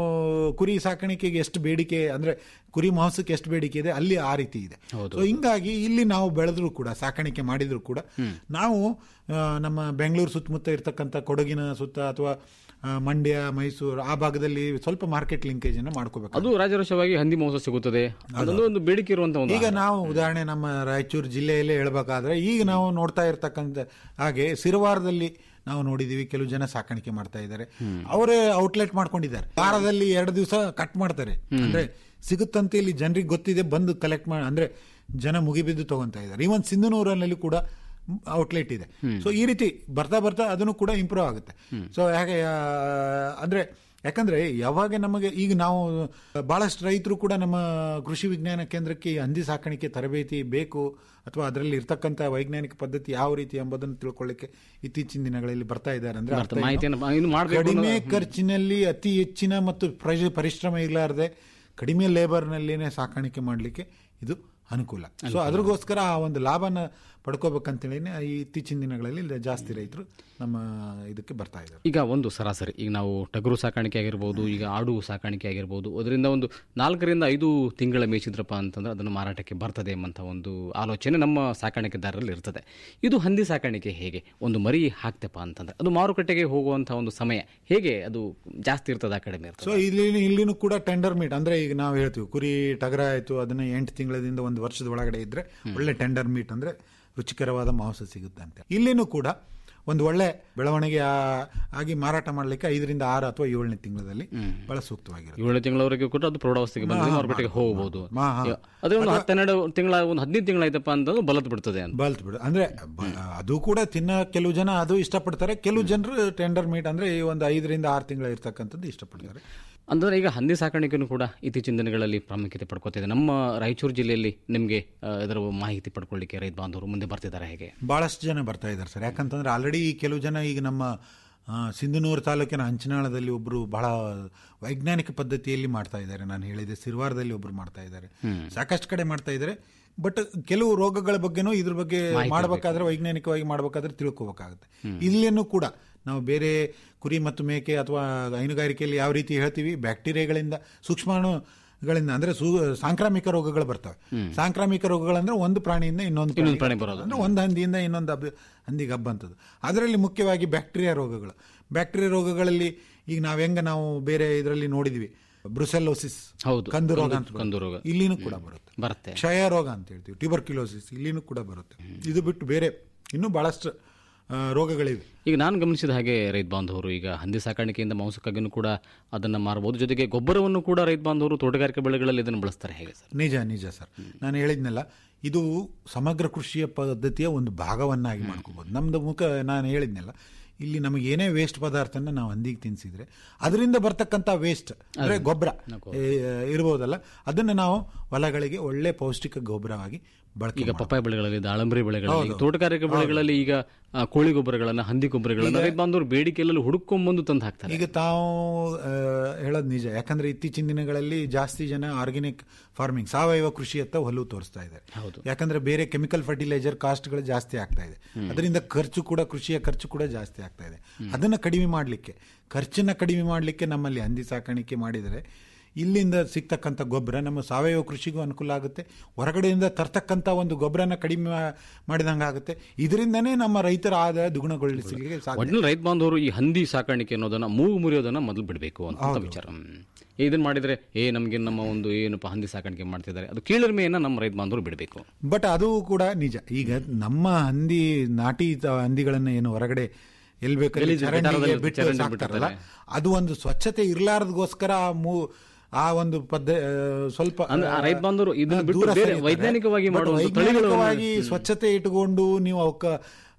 ಕುರಿ ಸಾಕಾಣಿಕೆಗೆ ಎಷ್ಟು ಬೇಡಿಕೆ ಅಂದ್ರೆ ಕುರಿ ಮಾಂಸಕ್ಕೆ ಎಷ್ಟು ಬೇಡಿಕೆ ಇದೆ ಅಲ್ಲಿ ಆ ರೀತಿ ಇದೆ ಸೊ ಹಿಂಗಾಗಿ ಇಲ್ಲಿ ನಾವು ಬೆಳೆದ್ರು ಕೂಡ ಸಾಕಾಣಿಕೆ ಮಾಡಿದ್ರು ಕೂಡ ನಾವು ಆ, ನಮ್ಮ ಬೆಂಗಳೂರು ಸುತ್ತಮುತ್ತ ಇರ್ತಕ್ಕಂಥ ಕೊಡಗಿನ ಸುತ್ತ ಅಥವಾ ಆ, ಮಂಡ್ಯ ಮೈಸೂರು ಆ ಭಾಗದಲ್ಲಿ ಸ್ವಲ್ಪ ಮಾರ್ಕೆಟ್ ಲಿಂಕೇಜ್ ಅನ್ನು ಮಾಡ್ಕೋಬೇಕು ಅದು ರಾಜರೋಷವಾಗಿ ಹಂದಿ ಮಾಂಸ ಸಿಗುತ್ತದೆ ಅದೊಂದು ಒಂದು ಬೇಡಿಕೆ ಇರುವಂತ ಒಂದು ಈಗ ಆಹಾರ. ನಾವು ಉದಾಹರಣೆ ನಮ್ಮ ರಾಯಚೂರು ಜಿಲ್ಲೆಯಲ್ಲೇ ಹೇಳ್ಬೇಕಾದ್ರೆ ಈಗ ನಾವು ನೋಡ್ತಾ ಇರ್ತಕ್ಕಂಥ ಹಾಗೆ ಸಿರವಾರದಲ್ಲಿ ನಾವು ನೋಡಿದೀವಿ ಕೆಲವು ಜನ ಸಾಕಾಣಿಕೆ ಮಾಡ್ತಾ ಇದ್ದಾರೆ ಅವರೇ ಔಟ್ಲೆಟ್ ಮಾಡ್ಕೊಂಡಿದ್ದಾರೆ ವಾರದಲ್ಲಿ ಎರಡು ದಿವಸ ಕಟ್ ಮಾಡ್ತಾರೆ ಅಂದ್ರೆ ಸಿಗುತ್ತಂತೆ ಇಲ್ಲಿ ಜನರಿಗೆ ಗೊತ್ತಿದೆ ಬಂದು ಕಲೆಕ್ಟ್ ಮಾಡಿ ಅಂದ್ರೆ ಜನ ಮುಗಿಬಿದ್ದು ತಗೊಂತಾ ಇದ್ದಾರೆ ಇವನ್ ಸಿಂಧನೂರಿನಲ್ಲಿ ಕೂಡ ಔಟ್ಲೆಟ್ ಇದೆ ಸೊ ಈ ರೀತಿ ಬರ್ತಾ ಬರ್ತಾ ಅದನ್ನು ಕೂಡ ಇಂಪ್ರೂವ್ ಆಗುತ್ತೆ ಸೊ ಹಾಗೆ ಆ, ಅಂದ್ರೆ ಯಾಕಂದ್ರೆ ಯಾವಾಗ ನಮಗೆ ಈಗ ನಾವು ಬಹಳಷ್ಟು ರೈತರು ಕೂಡ ನಮ್ಮ ಕೃಷಿ ವಿಜ್ಞಾನ ಕೇಂದ್ರಕ್ಕೆ ಈ ಹಂದಿ ಸಾಕಾಣಿಕೆ ತರಬೇತಿ ಬೇಕು ಅಥವಾ ಅದರಲ್ಲಿ ಇರ್ತಕ್ಕಂಥ ವೈಜ್ಞಾನಿಕ ಪದ್ಧತಿ ಯಾವ ರೀತಿ ಎಂಬುದನ್ನು ತಿಳ್ಕೊಳ್ಳಿಕ್ಕೆ ಇತ್ತೀಚಿನ ದಿನಗಳಲ್ಲಿ ಬರ್ತಾ ಇದ್ದಾರೆ ಅಂದ್ರೆ ಬರ್ತಾ- ಅರ್ಥ ಏನು? ಮಾಹಿತಿಯನ್ನು ಇನ್ನು ಮಾಡ್ಬೇಕು ಕಡಿಮೆ ಅನ್ನೋದು- ಖರ್ಚಿನಲ್ಲಿ ಅತಿ ಹೆಚ್ಚಿನ ಮತ್ತು ಪ್ರಜ- ಪರಿಶ್ರಮ ಇರಲಾರದೆ ಕಡಿಮೆ ಲೇಬರ್ನಲ್ಲಿನೇ ಸಾಕಾಣಿಕೆ ಮಾಡಲಿಕ್ಕೆ ಇದು ಅನುಕೂಲ ಸೊ ಅದ್ರಗೋಸ್ಕರ ಆ ಒಂದು ಲಾಭನ ಪಡ್ಕೋಬೇಕಂತೇಳಿ ಈ ಇತ್ತೀಚಿನ ದಿನಗಳಲ್ಲಿ ಇಲ್ಲಿ ಜಾಸ್ತಿ ರೈತರು ನಮ್ಮ ಇದಕ್ಕೆ ಬರ್ತಾ ಇದ್ದಾರೆ ಈಗ ಒಂದು ಸರಾಸರಿ ಈಗ ನಾವು ಟಗರು ಸಾಕಾಣಿಕೆ ಆಗಿರ್ಬೋದು ಈಗ ಆಡು ಸಾಕಾಣಿಕೆ ಆಗಿರ್ಬೋದು ಅದರಿಂದ ಒಂದು ನಾಲ್ಕರಿಂದ ಐದು ತಿಂಗಳ ಮೇಯಿಸಿದ್ರಪ್ಪ ಅಂತಂದ್ರೆ ಅದನ್ನು ಮಾರಾಟಕ್ಕೆ ಬರ್ತದೆ ಎಂಬಂಥ ಒಂದು ಆಲೋಚನೆ ನಮ್ಮ ಸಾಕಾಣಿಕೆದಾರರಲ್ಲಿ ಇರ್ತದೆ ಇದು ಹಂದಿ ಸಾಕಾಣಿಕೆ ಹೇಗೆ ಒಂದು ಮರಿ ಹಾಕ್ತಪ್ಪ ಅಂತಂದ್ರೆ ಅದು ಮಾರುಕಟ್ಟೆಗೆ ಹೋಗುವಂಥ ಒಂದು ಸಮಯ ಹೇಗೆ ಅದು ಜಾಸ್ತಿ ಇರ್ತದೆ ಆ ಕಡಿಮೆ ಇರ್ತದೆ ಸೊ ಇಲ್ಲಿ ಇಲ್ಲಿನೂ ಕೂಡ ಟೆಂಡರ್ ಮೀಟ್ ಅಂದ್ರೆ ಈಗ ನಾವು ಹೇಳ್ತೀವಿ ಕುರಿ ಟಗರ ಆಯ್ತು ಅದನ್ನ ಎಂಟು ತಿಂಗಳದಿಂದ ಒಂದು ವರ್ಷದ ಒಳಗಡೆ ಇದ್ರೆ ಒಳ್ಳೆ ಟೆಂಡರ್ ಮೀಟ್ ಅಂದ್ರೆ ರುಚಿಕರವಾದ ಮಾಂಸ ಸಿಗುತ್ತೆ ಅಂತ ಇಲ್ಲಿನೂ ಕೂಡ ಒಂದು ಒಳ್ಳೆ ಬೆಳವಣಿಗೆ ಆ- ಆಗಿ ಮಾರಾಟ ಮಾಡಲಿಕ್ಕೆ ಐದರಿಂದ ಆರು ಅಥವಾ ಏಳನೇ ತಿಂಗಳಲ್ಲಿ ಬಹಳ ಸೂಕ್ತವಾಗಿರುತ್ತೆ ಏಳನೇ ತಿಂಗಳವರೆಗೂ ಕೂಡ ಅದು ಪ್ರೌಢಾವಸ್ಥೆಗೆ ಬಂದ್ರೆ ಹಾ, ಮಾರುಕಟ್ಟೆಗೆ ಹಾ, ಹೋಗಬಹುದು ಹಾ, ಹಾ. ಅದೇ ಒಂದು ಹತ್ತೆರಡು ತಿಂಗಳ ಒಂದು ಹದಿನೈದು ತಿಂಗಳಾಯ್ತಪ್ಪ ಅಂತಂದ್ರೆ ಬಲತ್ ಬಿಡ್ತದೆ ಅಂತ ಬಲ್ತ್ ಬಿಡು ಅಂದ್ರೆ ಬ- ಅದು ಕೂಡ ತಿನ್ನ ಕೆಲವು ಜನ ಅದು ಇಷ್ಟಪಡ್ತಾರೆ ಕೆಲವು ಜನರು ಟೆಂಡರ್ ಮೀಟ್ ಅಂದ್ರೆ ಈ ಒಂದು ಐದರಿಂದ ಆರು ತಿಂಗಳ ಇರ್ತಕ್ಕಂಥದ್ದು ಇಷ್ಟಪಡ್ತಾರೆ ಅಂದ್ರೆ ಈಗ ಹಂದಿ ಸಾಕಾಣಿಕೆನೂ ಕೂಡ ಇತ್ತೀಚಿನ ದಿನಗಳಲ್ಲಿ ಪ್ರಾಮುಖ್ಯತೆ ಪಡ್ಕೋತಿದೆ ನಮ್ಮ ರಾಯಚೂರು ಜಿಲ್ಲೆಯಲ್ಲಿ ನಿಮಗೆ ಆ, ಇದರ ಮಾಹಿತಿ ಪಡ್ಕೊಳ್ಳಿಕ್ಕೆ ರೈತ ಬಾಂಧವರು ಮುಂದೆ ಬರ್ತಿದ್ದಾರೆ ಹೇಗೆ ಬಹಳಷ್ಟು ಜನ ಬರ್ತಾ ಇದ್ದಾರೆ ಸರ್ ಯಾಕಂತಂದ್ರೆ ಆಲ್ರೆಡಿ ಕೆಲವು ಜನ ಈಗ ನಮ್ಮ ಆ, ಸಿಂಧನೂರು ತಾಲೂಕಿನ ಹಂಚನಾಳದಲ್ಲಿ ಒಬ್ಬರು ಬಹಳ ವೈಜ್ಞಾನಿಕ ಪದ್ಧತಿಯಲ್ಲಿ ಮಾಡ್ತಾ ಇದ್ದಾರೆ ನಾನು ಹೇಳಿದೆ ಸಿರ್ವಾರದಲ್ಲಿ ಒಬ್ರು ಮಾಡ್ತಾ ಇದ್ದಾರೆ ಸಾಕಷ್ಟು ಕಡೆ ಮಾಡ್ತಾ ಇದ್ದಾರೆ ಬಟ್ ಕೆಲವು ರೋಗಗಳ ಬಗ್ಗೆನೂ ಇದ್ರ ಬಗ್ಗೆ ಮಾಹಿತಿ ಮಾಡಬೇಕಾದ್ರೆ ವೈಜ್ಞಾನಿಕವಾಗಿ ಮಾಡಬೇಕಾದ್ರೆ ತಿಳ್ಕೋಬೇಕಾಗುತ್ತೆ ಇಲ್ಲೇನು ಕೂಡ ನಾವು ಬೇರೆ ಕುರಿ ಮತ್ತು ಮೇಕೆ ಅಥವಾ ಹೈನುಗಾರಿಕೆಯಲ್ಲಿ ಯಾವ ರೀತಿ ಹೇಳ್ತೀವಿ ಬ್ಯಾಕ್ಟೀರಿಯಾಗಳಿಂದ ಸೂಕ್ಷ್ಮಾಣುಗಳಿಂದ ಅಂದ್ರೆ ಸೂ- ಸಾಂಕ್ರಾಮಿಕ ರೋಗಗಳು ಬರ್ತವೆ ಸಾಂಕ್ರಾಮಿಕ ರೋಗಗಳಂದ್ರೆ ಒಂದು ಪ್ರಾಣಿಯಿಂದ ಇನ್ನೊಂದು ಇನ್ನೊಂದು ಪ್ರಾಣಿ ಪ್ರಾಣಿಗೆ ಬರೋದು. ಅಂದ್ರೆ ಒಂದು ಹಂದಿಯಿಂದ ಇನ್ನೊಂದು ಹಬ್ಬ ಹಂದಿಗೆ ಹಬ್ಬಂತದ್ದು ಅದರಲ್ಲಿ ಮುಖ್ಯವಾಗಿ ಬ್ಯಾಕ್ಟೀರಿಯಾ ರೋಗಗಳು ಬ್ಯಾಕ್ಟೀರಿಯಾ ರೋಗಗಳಲ್ಲಿ ಈಗ ನಾವ್ ಹೆಂಗ ನಾವು ಬೇರೆ ಇದರಲ್ಲಿ ನೋಡಿದ್ವಿ ಬ್ರುಸೆಲ್ಲೋಸಿಸ್ ಹೌದು. ಕಂದು ರೋಗ ಕಂದು- ಅಂತ ಬರುತ್ತೆ. ಕಂದು ರೋಗ. ಇಲ್ಲಿನೂ ಕೂಡ ಬರುತ್ತೆ ಬರುತ್ತೆ ಕ್ಷಯ ರೋಗ ಅಂತ ಹೇಳ್ತೀವಿ ಟ್ಯೂಬರ್ಕ್ಯುಲೋಸಿಸ್ ಇಲ್ಲಿನೂ ಕೂಡ ಬರುತ್ತೆ ಇದು ಬಿಟ್ಟು ಬೇರೆ ಇನ್ನೂ ಬಹಳಷ್ಟು ಆ, ರೋಗಗಳಿವೆ ಈಗ ನಾನು ಗಮನಿಸಿದ ಹಾಗೆ ರೈತ ಬಾಂಧವರು ಈಗ ಹಂದಿ ಸಾಕಾಣಿಕೆಯಿಂದ ಮಾಂಸಕ್ಕಾಗಿನೂ ಕೂಡ ಅದನ್ನ ಮಾರಬಹುದು ಜೊತೆಗೆ ಗೊಬ್ಬರವನ್ನು ಕೂಡ ರೈತ ಬಾಂಧವರು ತೋಟಗಾರಿಕೆ ಬೆಳೆಗಳಲ್ಲಿ ಇದನ್ನು ಬಳಸ್ತಾರೆ ಹೇಗೆ ಸರ್ ನಿಜ ನಿಜ ಸರ್ ನಾನು ಹೇಳಿದ್ನಲ್ಲ ಇದು ಸಮಗ್ರ ಕೃಷಿಯ ಪದ್ಧತಿಯ ಒಂದು ಭಾಗವನ್ನಾಗಿ ಮಾಡ್ಕೋಬಹುದು ನಮ್ದು ಮುಖ ನಾನು ಹೇಳಿದ್ನಲ್ಲ ಇಲ್ಲಿ ನಮಗೆ ಏನೇ ವೇಸ್ಟ್ ಪದಾರ್ಥನ ನಾವು ಹಂದಿಗೆ ತಿನ್ಸಿದ್ರೆ ಅದರಿಂದ ಬರ್ತಕ್ಕಂಥ ವೇಸ್ಟ್ ಅಂದ್ರೆ ಗೊಬ್ಬರ ಇರ್ಬೋದಲ್ಲ ಅದನ್ನ ನಾವು ಹೊಲಗಳಿಗೆ ಒಳ್ಳೆ ಪೌಷ್ಟಿಕ ಗೊಬ್ಬರವಾಗಿ ಬಳಕೆ ಈಗ ಪಪ್ಪಾಯ ಬೆಳೆಗಳಲ್ಲಿ ದಾಳಂಬರಿ ಬೆಳೆಗಳಲ್ಲಿ ಹೌದು. ತೋಟಗಾರಿಕೆ ಬೆಳೆಗಳಲ್ಲಿ ಈಗ ಆ, ಕೋಳಿ ಗೊಬ್ಬರಗಳನ್ನ ಹಂದಿ ಗೊಬ್ಬರಗಳನ್ನ ಈಗ- ರೈತ ಬಾಂಧವರು ಬೇಡಿಕೆಯಲ್ಲಿ ಹುಡುಕೊಂಡ್ಬಂದು ತಂದು ಹಾಕ್ತಾರೆ ಈಗ ತಾವು ಆ, ಹೇಳೋದು ನಿಜ ಯಾಕಂದ್ರೆ ಇತ್ತೀಚಿನ ದಿನಗಳಲ್ಲಿ ಜಾಸ್ತಿ ಜನ ಆರ್ಗ್ಯಾನಿಕ್ ಫಾರ್ಮಿಂಗ್ ಸಾವಯವ ಕೃಷಿಯತ್ತ ಒಲವು ತೋರಿಸ್ತಾ ಇದ್ದಾರೆ ಯಾಕಂದ್ರೆ ಬೇರೆ ಕೆಮಿಕಲ್ ಫರ್ಟಿಲೈಸರ್ ಕಾಸ್ಟ್ಗಳು ಜಾಸ್ತಿ ಆಗ್ತಾ ಇದೆ ಅದರಿಂದ ಖರ್ಚು ಕೂಡ ಕೃಷಿಯ ಖರ್ಚು ಕೂಡ ಜಾಸ್ತಿ ಆಗ್ತಾ ಇದೆ ಅದನ್ನ ಕಡಿಮೆ ಮಾಡಲಿಕ್ಕೆ ಖರ್ಚನ್ನ ಕಡಿಮೆ ಮಾಡಲಿಕ್ಕೆ ನಮ್ಮಲ್ಲಿ ಹಂದಿ ಸಾಕಾಣಿಕೆ ಮಾಡಿದರೆ ಇಲ್ಲಿಂದ ಸಿಗ್ತಕ್ಕಂಥ ಗೊಬ್ಬರ ನಮ್ಮ ಸಾವಯವ ಕೃಷಿಗೂ ಅನುಕೂಲ ಆಗುತ್ತೆ ಹೊರಗಡೆಯಿಂದ ತರ್ತಕ್ಕಂಥ ಒಂದು ಗೊಬ್ಬರನ ಕಡಿಮೆ ಮಾಡಿದಂಗೆ ಆಗುತ್ತೆ ಇದರಿಂದನೇ ನಮ್ಮ ರೈತರ ಆದಾಯ ದ್ವಿಗುಣಗೊಳಿಸಲಿಕ್ಕೆ ಸಾಧ್ಯ ಒಟ್ಟಿನಲ್ಲಿ ರೈತ ಬಾಂಧವರು ಈ ಹಂದಿ ಸಾಕಾಣಿಕೆ ಅನ್ನೋದನ್ನ ಮೂಗು ಮುರಿಯೋದನ್ನ ಮೊದಲು ಬಿಡಬೇಕು ಅಂತ ಹೌದು. ವಿಚಾರ ಹ್ಮ್. ಇದನ್ನ ಮಾಡಿದ್ರೆ ಏ ನಮ್ಗೆ ನಮ್ಮ ಒಂದು ಏನಪ್ಪ ಹಂದಿ ಸಾಕಾಣಿಕೆ ಮಾಡ್ತಿದ್ದಾರೆ ಅದು ಕೀಳರಿಮೆಯನ್ನ ನಮ್ಮ ರೈತ ಬಾಂಧವರು ಬಿಡಬೇಕು ಬಟ್ ಅದು ಕೂಡ ನಿಜ ಈಗ ನಮ್ಮ ಹಂದಿ ನಾಟಿ ತ- ಹಂದಿಗಳನ್ನ ಏನು ಹೊರಗಡೆ ಎಲ್ಲಿ ಬೇಕಾದ್ರೆ ಗಲೀಜು ಚರಂಡಿಗೆ ಗಟಾರದಲ್ಲಿ ಬಿಟ್ಟು ಚರಂಡಿ ಸಾಕ್ತಾರಲ್ಲ ಬಿಟ್ಟಿರ್ತಾರೆ. ಅದು ಒಂದು ಸ್ವಚ್ಛತೆ ಇರ್ಲಾರ್ದಗೋಸ್ಕರ ಆ ಮೂ ಆ ಒಂದು ಪದ್ಧ ಆ, ಸ್ವಲ್ಪ ಅಂದ್ರೆ ಆ ರೈತ ಬಾಂಧವರು ಇದನ್ನ ಆ, ಬಿಟ್ಟು ದೂರ ಬೇರೆ ಸರಿತಾರೆ. ವೈಜ್ಞಾನಿಕವಾಗಿ But ಮಾಡುವಂತ ತಳಿಗಳು ವೈಜ್ಞಾನಿಕವಾಗಿ ಸ್ವಚ್ಛತೆ ಇಟ್ಟುಕೊಂಡು ನೀವು ಅವಕ್ಕ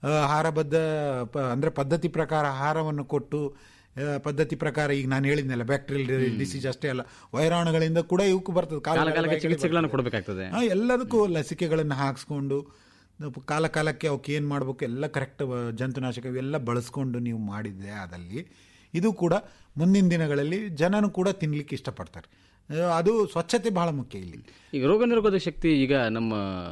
ಆ, ಆಹಾರಬದ್ಧ ಪ- ಅಂದ್ರೆ ಪದ್ಧತಿ ಪ್ರಕಾರ ಆಹಾರವನ್ನು ಕೊಟ್ಟು ಆ, ಪದ್ಧತಿ ಪ್ರಕಾರ ಈಗ ನಾನು ಹೇಳಿದ್ನಲ್ಲ ಬ್ಯಾಕ್ಟೀರಿಯಲ್ ಡಿಸೀಸ್ ಅಷ್ಟೇ ಅಲ್ಲ ವೈರಾಣುಗಳಿಂದ ಕೂಡ ಇವಕ್ಕೂ ಬರ್ತದೆ ಕಾಲು ಕಾಲ ಕಾಲಕ್ಕೆ ಬಾಯಿಗೆ ಚಿಕಿತ್ಸೆಗಳನ್ನು ಬರ್ತದೆ. ಕೊಡಬೇಕಾಗ್ತದೆ ಹಾ, ಎಲ್ಲದಕ್ಕೂ ಲಸಿಕೆಗಳನ್ನು ಹಾಕ್ಸ್ಕೊಂಡು ನಾವು ಕಾಲ ಕಾಲಕ್ಕೆ ಅವಕ್ಕೆ ಏನು ಮಾಡಬೇಕು ಎಲ್ಲ ಕರೆಕ್ಟ್ ಜಂತುನಾಶಕ ಇವೆಲ್ಲ ಬಳಸ್ಕೊಂಡು ನೀವು ಮಾಡಿದ್ದೆ ಅದಲ್ಲಿ ಇದು ಕೂಡ ಮುಂದಿನ ದಿನಗಳಲ್ಲಿ ಜನನು ಕೂಡ ತಿನ್ಲಿಕ್ಕೆ ಇಷ್ಟಪಡ್ತಾರೆ ಆ, ಅದು ಸ್ವಚ್ಛತೆ ಬಹಳ ಮುಖ್ಯ ಇಲ್ಲಿ ಈಗ ರೋಗ ನಿರೋಧಕ ಶಕ್ತಿ ಈಗ ನಮ್ಮ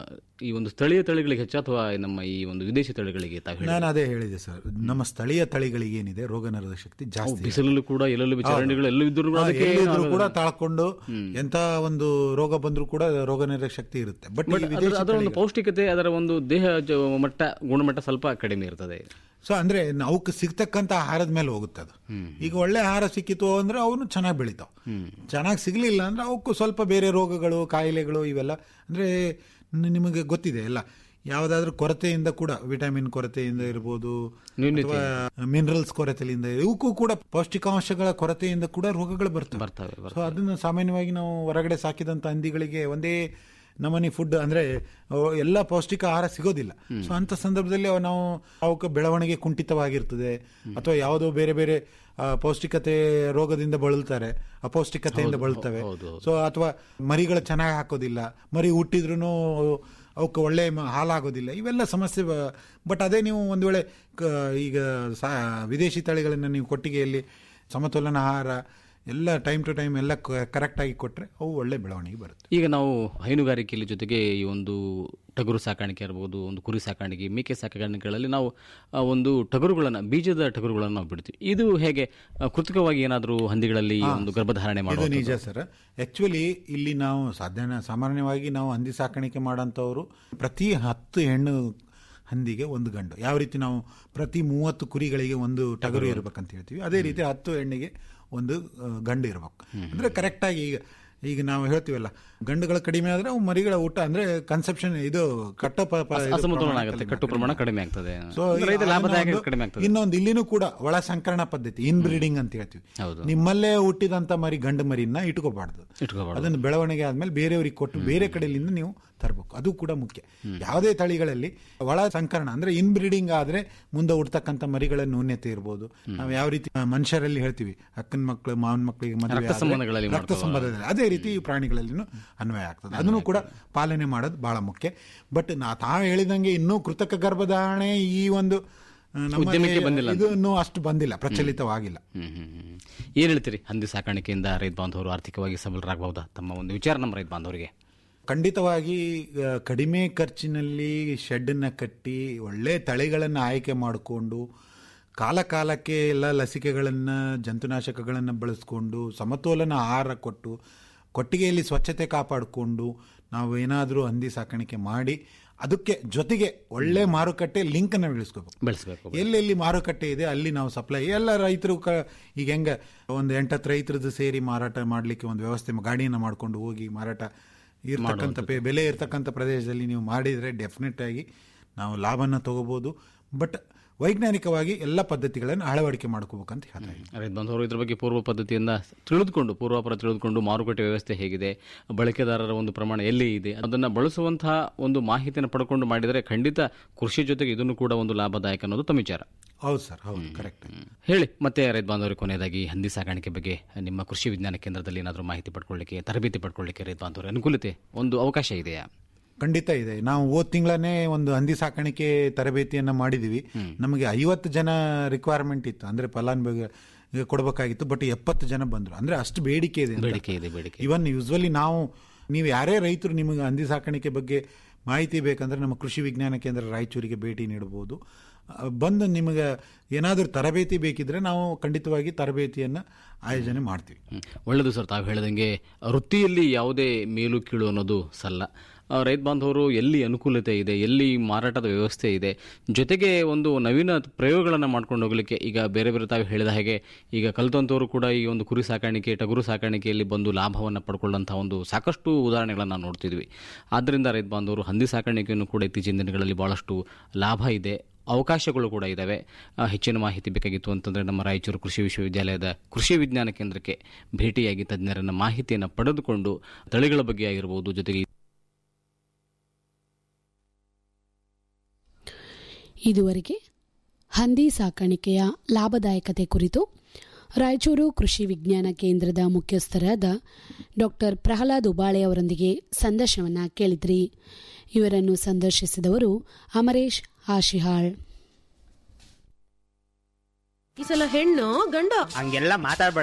ಈ ಒಂದು ಸ್ಥಳೀಯ ತಳಿಗಳಿಗೆ ಹೆಚ್ಚು ಅಥವಾ ನಮ್ಮ ಈ ಒಂದು ವಿದೇಶಿ ತಳಿಗಳಿಗೆ ತಾವು ಹೇಳಿದ್ರಿ? ನಾನು ಅದೇ ಹೇಳಿದೆ ಸರ್ ನಮ್ಮ ಸ್ಥಳೀಯ ತಳಿಗಳಿಗೆ ಏನಿದೆ ರೋಗ ನಿರೋಧಕ ಶಕ್ತಿ ಜಾಸ್ತಿ ಅವು ಬಿಸಿಲಲ್ಲೂ ಕೂಡ ಎಲ್ಲೆಲ್ಲೂ ಚರಂಡಿಗಳು ಎಲ್ಲೂ ಇದ್ರೂ ಕೂಡ ಹಾ, ಅದಕ್ಕೆ ಎಲ್ಲಿದ್ರೂ ಏನು ಕೂಡ ಆಗೋದಿಲ್ಲ. ತಾಳ್ಕೊಂಡು ಎಂತ ಒಂದು ರೋಗ ಬಂದ್ರೂ ಕೂಡ ರೋಗ ನಿರೋಧಕ ಶಕ್ತಿ ಇರುತ್ತೆ ಬಟ್ ಬಟ್ ಅದರ ಅದರ ಒಂದು ಪೌಷ್ಟಿಕತೆ ಅದರ ಒಂದು ದೇಹ ಜ- ಮಟ್ಟ ಗುಣಮಟ್ಟ ಸ್ವಲ್ಪ ಕಡಿಮೆ ಇರ್ತದೆ ಸೊ ಅಂದ್ರೆ ಅವಕ್ಕೆ ಸಿಗ್ತಕ್ಕಂತ ಆಹಾರದ ಮೇಲೆ ಹೋಗುತ್ತೆ ಅದು ಈಗ ಒಳ್ಳೆ ಆಹಾರ ಸಿಕ್ಕಿತು ಅಂದ್ರೆ ಅವನು ಚೆನ್ನಾಗಿ ಬೆಳಿತಾವ ಚೆನ್ನಾಗಿ ಸಿಗ್ಲಿಲ್ಲ ಅಂದ್ರೆ ಅವಕ್ಕೂ ಸ್ವಲ್ಪ ಬೇರೆ ರೋಗಗಳು ಕಾಯಿಲೆಗಳು ಇವೆಲ್ಲ ಅಂದ್ರೆ ನ- ನಿಮಗೆ ಗೊತ್ತಿದೆ ಎಲ್ಲ ಯಾವುದಾದ್ರೂ ಕೊರತೆಯಿಂದ ಕೂಡ ವಿಟಮಿನ್ ಕೊರತೆಯಿಂದ ಇರ್ಬೋದು ಅಥವಾ ಮಿನರಲ್ಸ್ ಕೊರತೆಯಿಂದ ಇವಕ್ಕೂ ಕೂಡ ಪೌಷ್ಟಿಕಾಂಶಗಳ ಕೊರತೆಯಿಂದ ಕೂಡ ರೋಗಗಳು ಬರ್ತವೆ ಬರ್ತವೆ ಸೊ ಅದನ್ನ ಸಾಮಾನ್ಯವಾಗಿ ನಾವು ಹೊರಗಡೆ ಸಾಕಿದಂತ ಹಂದಿಗಳಿಗೆ ಒಂದೇ ನಮನಿ ಫುಡ್ ಅಂದ್ರೆ ಅವು ಎಲ್ಲ ಪೌಷ್ಟಿಕ ಆಹಾರ ಸಿಗೋದಿಲ್ಲ ಸೊ ಅಂತ ಸಂದರ್ಭದಲ್ಲಿ ಅವು ನಾವು ಅವಕ್ಕೆ ಬೆಳವಣಿಗೆ ಕುಂಠಿತವಾಗಿರ್ತದೆ ಅಥವಾ ಯಾವುದೋ ಬೇರೆ ಬೇರೆ ಆ, ಪೌಷ್ಟಿಕತೆ ರೋಗದಿಂದ ಬಳಲ್ತಾರೆ ಅಪೌಷ್ಟಿಕತೆಯಿಂದ ಹೌದು, ಬಳಲ್ತವೆ ಹೌದು, ಹೌದು. ಸೊ ಅಥವಾ ಮರಿಗಳು ಚೆನ್ನಾಗಿ ಹಾಕೋದಿಲ್ಲ ಮರಿ ಹುಟ್ಟಿದ್ರು ಅವಕ್ಕೆ ಒಳ್ಳೆ ಮ- ಹಾಲಾಗೋದಿಲ್ಲ ಇವೆಲ್ಲ ಸಮಸ್ಯೆ ಬಟ್ ಅದೇ ನೀವು ಒಂದು ವೇಳೆ ಕ- ಈಗ ಸಾ ವಿದೇಶಿ ತಳಿಗಳನ್ನು ನೀವು ಕೊಟ್ಟಿಗೆಯಲ್ಲಿ ಸಮತೋಲನ ಆಹಾರ ಎಲ್ಲ ಟೈಮ್ ಟು ಟೈಮ್ ಎಲ್ಲ ಕರೆಕ್ಟಾಗಿ ಕೊಟ್ಟರೆ ಅವು ಒಳ್ಳೆ ಬೆಳವಣಿಗೆ ಬರುತ್ತೆ ಈಗ ನಾವು ಹೈನುಗಾರಿಕೆಯಲ್ಲಿ ಜೊತೆಗೆ ಈ ಒಂದು ಟಗರು ಸಾಕಾಣಿಕೆ ಇರ್ಬೋದು ಒಂದು ಕುರಿ ಸಾಕಾಣಿಕೆ ಮೇಕೆ ಸಾಕಾಣಿಕೆಗಳಲ್ಲಿ ನಾವು ಆ, ಒಂದು ಟಗರುಗಳನ್ನು ಬೀಜದ ಟಗರುಗಳನ್ನು ನಾವು ಬಿಡ್ತೀವಿ ಇದು ಹೇಗೆ ಆ, ಕೃತಕವಾಗಿ ಏನಾದರೂ ಹಂದಿಗಳಲ್ಲಿ ಈ ಒಂದು ಗರ್ಭಧಾರಣೆ ಇದು ಮಾಡುವುದು ನಿಜ ಸರ್ ಆಕ್ಚುಲಿ ಇಲ್ಲಿ ನಾವು ಸಾಧಾರಣ ಸಾಮಾನ್ಯವಾಗಿ ನಾವು ಹಂದಿ ಸಾಕಾಣಿಕೆ ಮಾಡೋಂಥವ್ರು ಪ್ರತಿ ಹತ್ತು ಹೆಣ್ಣು ಹಂದಿಗೆ ಒಂದು ಗಂಡು ಯಾವ ರೀತಿ ನಾವು ಪ್ರತಿ ಮೂವತ್ತು ಕುರಿಗಳಿಗೆ ಒಂದು ಟಗರು ಇರ್ಬೇಕಂತ ಹೇಳ್ತೀವಿ ಅದೇ ರೀತಿ ಹತ್ತು ಹೆಣ್ಣಿಗೆ ಒಂದು ಆ, ಗಂಡು ಇರ್ಬೇಕು ಅಂದ್ರೆ ಕರೆಕ್ಟಾಗಿ ಈಗ ಈಗ ನಾವು ಹೇಳ್ತೀವಲ್ಲ ಗಂಡುಗಳ ಕಡಿಮೆ ಆದ್ರೆ ಅವು ಮರಿಗಳ ಊಟ ಅಂದ್ರೆ ಕನ್ಸೆಪ್ಷನ್ ಇದು ಕಟ್ಟೋ ಪ- ಪ- ಇದು ಅಸಮತೋಲನ ಪ್ರಮಾಣ ಆಗುತ್ತೆ ಕಡಿಮೆ ಕಟ್ಟು ಪ್ರಮಾಣ ಕಡಿಮೆ ಆಗ್ತದೆ ಸೊ ರೈತ ಲಾಭದಾಯಕ ಇನ್ನೊಂದು- ಕಡಿಮೆ ಆಗ್ತದೆ ಇನ್ನೊಂದು ಇಲ್ಲಿನೂ ಕೂಡ ಒಳ ಸಂಕರಣ ಪದ್ಧತಿ ಇನ್ ಬ್ರೀಡಿಂಗ್ ಅಂತ ಹೇಳ್ತೀವಿ ಹೌದು. ನಿಮ್ಮಲ್ಲೇ ಹುಟ್ಟಿದಂತ ಮರಿ ಗಂಡು ಮರಿನ ಇಟ್ಕೋಬಾರ್ದು ಇಟ್ಕೋಬಾರ್ದು. ಅದನ್ನು ಬೆಳವಣಿಗೆ ಆದ್ಮೇಲೆ ಬೇರೆಯವರಿಗೆ ಕೊಟ್ಟು ಬೇರೆ ಕಡೆಯಿಂದ ನೀವು ತರಬೇಕು ಅದು ಕೂಡ ಮುಖ್ಯ ಯಾವುದೇ ತಳಿಗಳಲ್ಲಿ ಒಳ ಸಂಕರಣ ಅಂದ್ರೆ ಇನ್ ಬ್ರೀಡಿಂಗ್ ಆದ್ರೆ ಮುಂದೆ ಹುಡ್ತಕ್ಕಂಥ ಮರಿಗಳ ನ್ಯೂನ್ಯತೆ ಇರ್ಬೋದು ನಾವು ಯಾವ ರೀತಿ ಆ, ಮನುಷ್ಯರಲ್ಲಿ ಹೇಳ್ತೀವಿ ಅಕ್ಕನ ಮಕ್ಕಳು ಮಾವನ ಮಕ್ಕಳಿಗೆ ಮದುವೆ ರಕ್ತ ಆದ್ರೆ ಸಂಬಂಧಗಳಲ್ಲಿ ರಕ್ತ ಮಾಡ್ಕೋ- ಸಂಬಂಧದಲ್ಲಿ ಅದೇ ರೀತಿ ಈ ಪ್ರಾಣಿಗಳಲ್ಲಿನೂ ಅನ್ವಯ ಆಗ್ತದೆ ಅದನ್ನು ಕೂಡ ಪಾಲನೆ ಮಾಡೋದು ಬಹಳ ಮುಖ್ಯ ಬಟ್ ನಾ ತಾವು ಹೇಳಿದಂಗೆ ಇನ್ನೂ ಕೃತಕ ಗರ್ಭಧಾರಣೆ ಈ ಒಂದು ಆ, ನಮ್ಮ ಉದ್ಯಮಕ್ಕೆ ಬಂದಿಲ್ಲ ಅಂತ. ಇದು ಇನ್ನೂ ಅಷ್ಟು ಬಂದಿಲ್ಲ ಪ್ರಚಲಿತವಾಗಿಲ್ಲ ಹ್ಮ್, ಹ್ಮ್, ಹ್ಮ್. ಏನ್ ಹೇಳ್ತೀರಿ ಹಂದಿ ಸಾಕಾಣಿಕೆಯಿಂದ ರೈತ ಬಾಂಧವರು ಆರ್ಥಿಕವಾಗಿ ಸಬಲರಾಗಬಹುದಾ ತಮ್ಮ ಒಂದು ವಿಚಾರ ನಮ್ಮ ರೈತ ಬಾಂಧವರಿಗೆ ಖಂಡಿತವಾಗಿ ಆ, ಕಡಿಮೆ ಖರ್ಚಿನಲ್ಲಿ ಶೆಡ್ಡನ್ನು ಕಟ್ಟಿ ಒಳ್ಳೆ ತಳಿಗಳನ್ನು ಆಯ್ಕೆ ಮಾಡಿಕೊಂಡು ಕಾಲ ಕಾಲಕ್ಕೆ ಎಲ್ಲ ಲಸಿಕೆಗಳನ್ನು ಜಂತುನಾಶಕಗಳನ್ನು ಬಳಸ್ಕೊಂಡು ಸಮತೋಲನ ಆಹಾರ ಕೊಟ್ಟು ಕೊಟ್ಟಿಗೆಯಲ್ಲಿ ಸ್ವಚ್ಛತೆ ಕಾಪಾಡಿಕೊಂಡು ನಾವು ಏನಾದರೂ ಹಂದಿ ಸಾಕಾಣಿಕೆ ಮಾಡಿ ಅದಕ್ಕೆ ಜೊತೆಗೆ ಒಳ್ಳೆ ಮಾರುಕಟ್ಟೆ ಲಿಂಕನ್ನು ಬೆಳೆಸ್ಕೋಬೇಕು ಬೆಳೆಸಬೇಕು ಎಲ್ಲೆಲ್ಲಿ ಮಾರುಕಟ್ಟೆ ಇದೆ ಅಲ್ಲಿ ನಾವು ಸಪ್ಲೈ ಎಲ್ಲ ರೈತರು ಕ ಈಗ ಹೆಂಗ ಒಂದು ಎಂಟತ್ತು ರೈತರದ್ದು ಸೇರಿ ಮಾರಾಟ ಮಾಡಲಿಕ್ಕೆ ಒಂದು ವ್ಯವಸ್ಥೆ ಗಾಡಿಯನ್ನು ಮಾಡ್ಕೊಂಡು ಹೋಗಿ ಮಾರಾಟ ಇರ್ತಕ್ಕಂಥ ಪೆ- ಬೆಲೆ ಇರ್ತಕ್ಕಂಥ ಪ್ರದೇಶದಲ್ಲಿ ನೀವು ಮಾಡಿದರೆ ಡೆಫಿನೆಟ್ ಆಗಿ ನಾವು ಲಾಭನ ತಗೋಬಹುದು ಬಟ್ ವೈಜ್ಞಾನಿಕವಾಗಿ ಎಲ್ಲ ಪದ್ಧತಿಗಳನ್ನು ಅಳವಡಿಕೆ ಮಾಡ್ಕೋಬೇಕಂತ ಹೇಳ್ತಾ ಇದ್ದೀನಿ. ರೈತ ಬಾಂಧವರು ಇದ್ರ ಬಗ್ಗೆ ಪೂರ್ವ ಪದ್ಧತಿಯಿಂದ ತಿಳಿದುಕೊಂಡು ಪೂರ್ವಾಪರ ತಿಳಿದುಕೊಂಡು ಮಾರುಕಟ್ಟೆ ವ್ಯವಸ್ಥೆ ಹೇಗಿದೆ ಬಳಕೆದಾರರ ಒಂದು ಪ್ರಮಾಣ ಎಲ್ಲಿ ಇದೆ ಅದನ್ನು ಬಳಸುವಂತಹ ಒಂದು ಮಾಹಿತಿಯನ್ನು ಪಡ್ಕೊಂಡು ಮಾಡಿದರೆ ಖಂಡಿತ ಕೃಷಿ ಜೊತೆಗೆ ಇದನ್ನು ಕೂಡ ಒಂದು ಲಾಭದಾಯಕ ಅನ್ನೋದು ತಮ್ಮ ವಿಚಾರ ಹೌದು ಸರ್ ಹೌದು ಕರೆಕ್ಟ್ ಹೇಳಿ ಮತ್ತೆ ರೈತ ಬಾಂಧವರಿಗೆ ಕೊನೆಯದಾಗಿ ಹಂದಿ ಸಾಕಾಣಿಕೆ ಬಗ್ಗೆ ನಿಮ್ಮ ಕೃಷಿ ವಿಜ್ಞಾನ ಕೇಂದ್ರದಲ್ಲಿ ಏನಾದರೂ ಮಾಹಿತಿ ಪಡ್ಕೊಳ್ಳಿಕ್ಕೆ ತರಬೇತಿ ಪಡ್ಕೊಳ್ಳಿಕ್ಕೆ ರೈತ ಬಾಂಧವರ ಅನುಕೂಲತೆ ಒಂದು ಅವಕಾಶ ಇದೆಯಾ ಖಂಡಿತ ಇದೆ ನಾವು ಹೋದ ತಿಂಗಳನ್ನೇ ಒಂದು ಹಂದಿ ಸಾಕಾಣಿಕೆ ತರಬೇತಿಯನ್ನ ಮಾಡಿದೀವಿ ನಮಗೆ ಐವತ್ತು ಜನ ರಿಕ್ವೈರ್ಮೆಂಟ್ ಇತ್ತು ಅಂದ್ರೆ ಫಲಾನುಭವಿ ಕೊಡಬೇಕಾಗಿತ್ತು ಬಟ್ ಎಪ್ಪತ್ತು ಜನ ಬಂದ್ರು ಅಂದ್ರೆ ಅಷ್ಟು ಬೇಡಿಕೆ ಇದೆ ಅಂತ. ಬೇಡಿಕೆ ಇದೆ ಬೇಡಿಕೆ ಇವನ್ ಯೂಸ್ವಲಿ ನಾವು ನೀವು ಯಾರೇ ರೈತರು ನಿಮಗೆ ಹಂದಿ ಸಾಕಾಣಿಕೆ ಬಗ್ಗೆ ಮಾಹಿತಿ ಬೇಕಂದ್ರೆ ನಮ್ಮ ಕೃಷಿ ವಿಜ್ಞಾನ ಕೇಂದ್ರ ರಾಯಚೂರಿಗೆ ಭೇಟಿ ನೀಡಬಹುದು ಆ, ಬಂದು ನಿಮಗೆ ಏನಾದರೂ ತರಬೇತಿ ಬೇಕಿದ್ರೆ ನಾವು ಖಂಡಿತವಾಗಿ ತರಬೇತಿಯನ್ನು ಆಯೋಜನೆ ಮಾಡ್ತೀವಿ ಒಳ್ಳೆಯದು ಸರ್ ತಾವು ಹೇಳಿದಂಗೆ ವೃತ್ತಿಯಲ್ಲಿ ಯಾವುದೇ ಮೇಲು ಕೀಳು ಅನ್ನೋದು ಸಲ್ಲ ಆ, ರೈತ ಬಾಂಧವರು ಎಲ್ಲಿ ಅನುಕೂಲತೆ ಇದೆ ಎಲ್ಲಿ ಮಾರಾಟದ ವ್ಯವಸ್ಥೆ ಇದೆ ಜೊತೆಗೆ ಒಂದು ನವೀನ ಪ್ರಯೋಗಗಳನ್ನು ಮಾಡ್ಕೊಂಡು ಹೋಗಲಿಕ್ಕೆ ಈಗ ಬೇರೆ ಬೇರೆ ತಾವು ಹೇಳಿದ ಹಾಗೆ ಈಗ ಕಲಿತಂಥವರು ಕೂಡ ಈ ಒಂದು ಕುರಿ ಸಾಕಾಣಿಕೆ ಟಗರು ಸಾಕಾಣಿಕೆಯಲ್ಲಿ ಬಂದು ಲಾಭವನ್ನು ಪಡ್ಕೊಳ್ಳೋಂಥ ಒಂದು ಸಾಕಷ್ಟು ಉದಾಹರಣೆಗಳನ್ನು ನಾವು ನೋಡ್ತಿದ್ವಿ ಆದ್ದರಿಂದ ರೈತ ಬಾಂಧವರು ಹಂದಿ ಸಾಕಾಣಿಕೆಯನ್ನು ಕೂಡ ಇತ್ತೀಚಿನ ದಿನಗಳಲ್ಲಿ ಭಾಳಷ್ಟು ಲಾಭ ಇದೆ ಅವಕಾಶಗಳು ಕೂಡ ಇದ್ದಾವೆ ಆ, ಹೆಚ್ಚಿನ ಮಾಹಿತಿ ಬೇಕಾಗಿತ್ತು ಅಂತಂದರೆ ನಮ್ಮ ರಾಯಚೂರು ಕೃಷಿ ವಿಶ್ವವಿದ್ಯಾಲಯದ ಕೃಷಿ ವಿಜ್ಞಾನ ಕೇಂದ್ರಕ್ಕೆ ಭೇಟಿಯಾಗಿ ತಜ್ಞರನ್ನ ಮಾಹಿತಿಯನ್ನು ಪಡೆದುಕೊಂಡು ತಳಿಗಳ ಬಗ್ಗೆ ಆಗಿರ್ಬೋದು ಜೊತೆಗೆ ಇದುವರೆಗೆ ಹಂದಿ ಸಾಕಾಣಿಕೆಯ ಲಾಭದಾಯಕತೆ ಕುರಿತು ರಾಯಚೂರು ಕೃಷಿ ವಿಜ್ಞಾನ ಕೇಂದ್ರದ ಮುಖ್ಯಸ್ಥರಾದ ಡಾಕ್ಟರ್ ಪ್ರಹ್ಲಾದ್ ಉಬಾಳೆ ಅವರೊಂದಿಗೆ ಸಂದರ್ಶನವನ್ನ ಕೇಳಿದ್ರಿ ಇವರನ್ನು ಸಂದರ್ಶಿಸಿದವರು ಅಮರೇಶ್ ಆಶಿಹಾಳ್ ಈ ಸಲ ಹೆಣ್ಣು ಗಂಡು ಹಂಗೆಲ್ಲ ಮಾತಾಡ್ಬೇಡ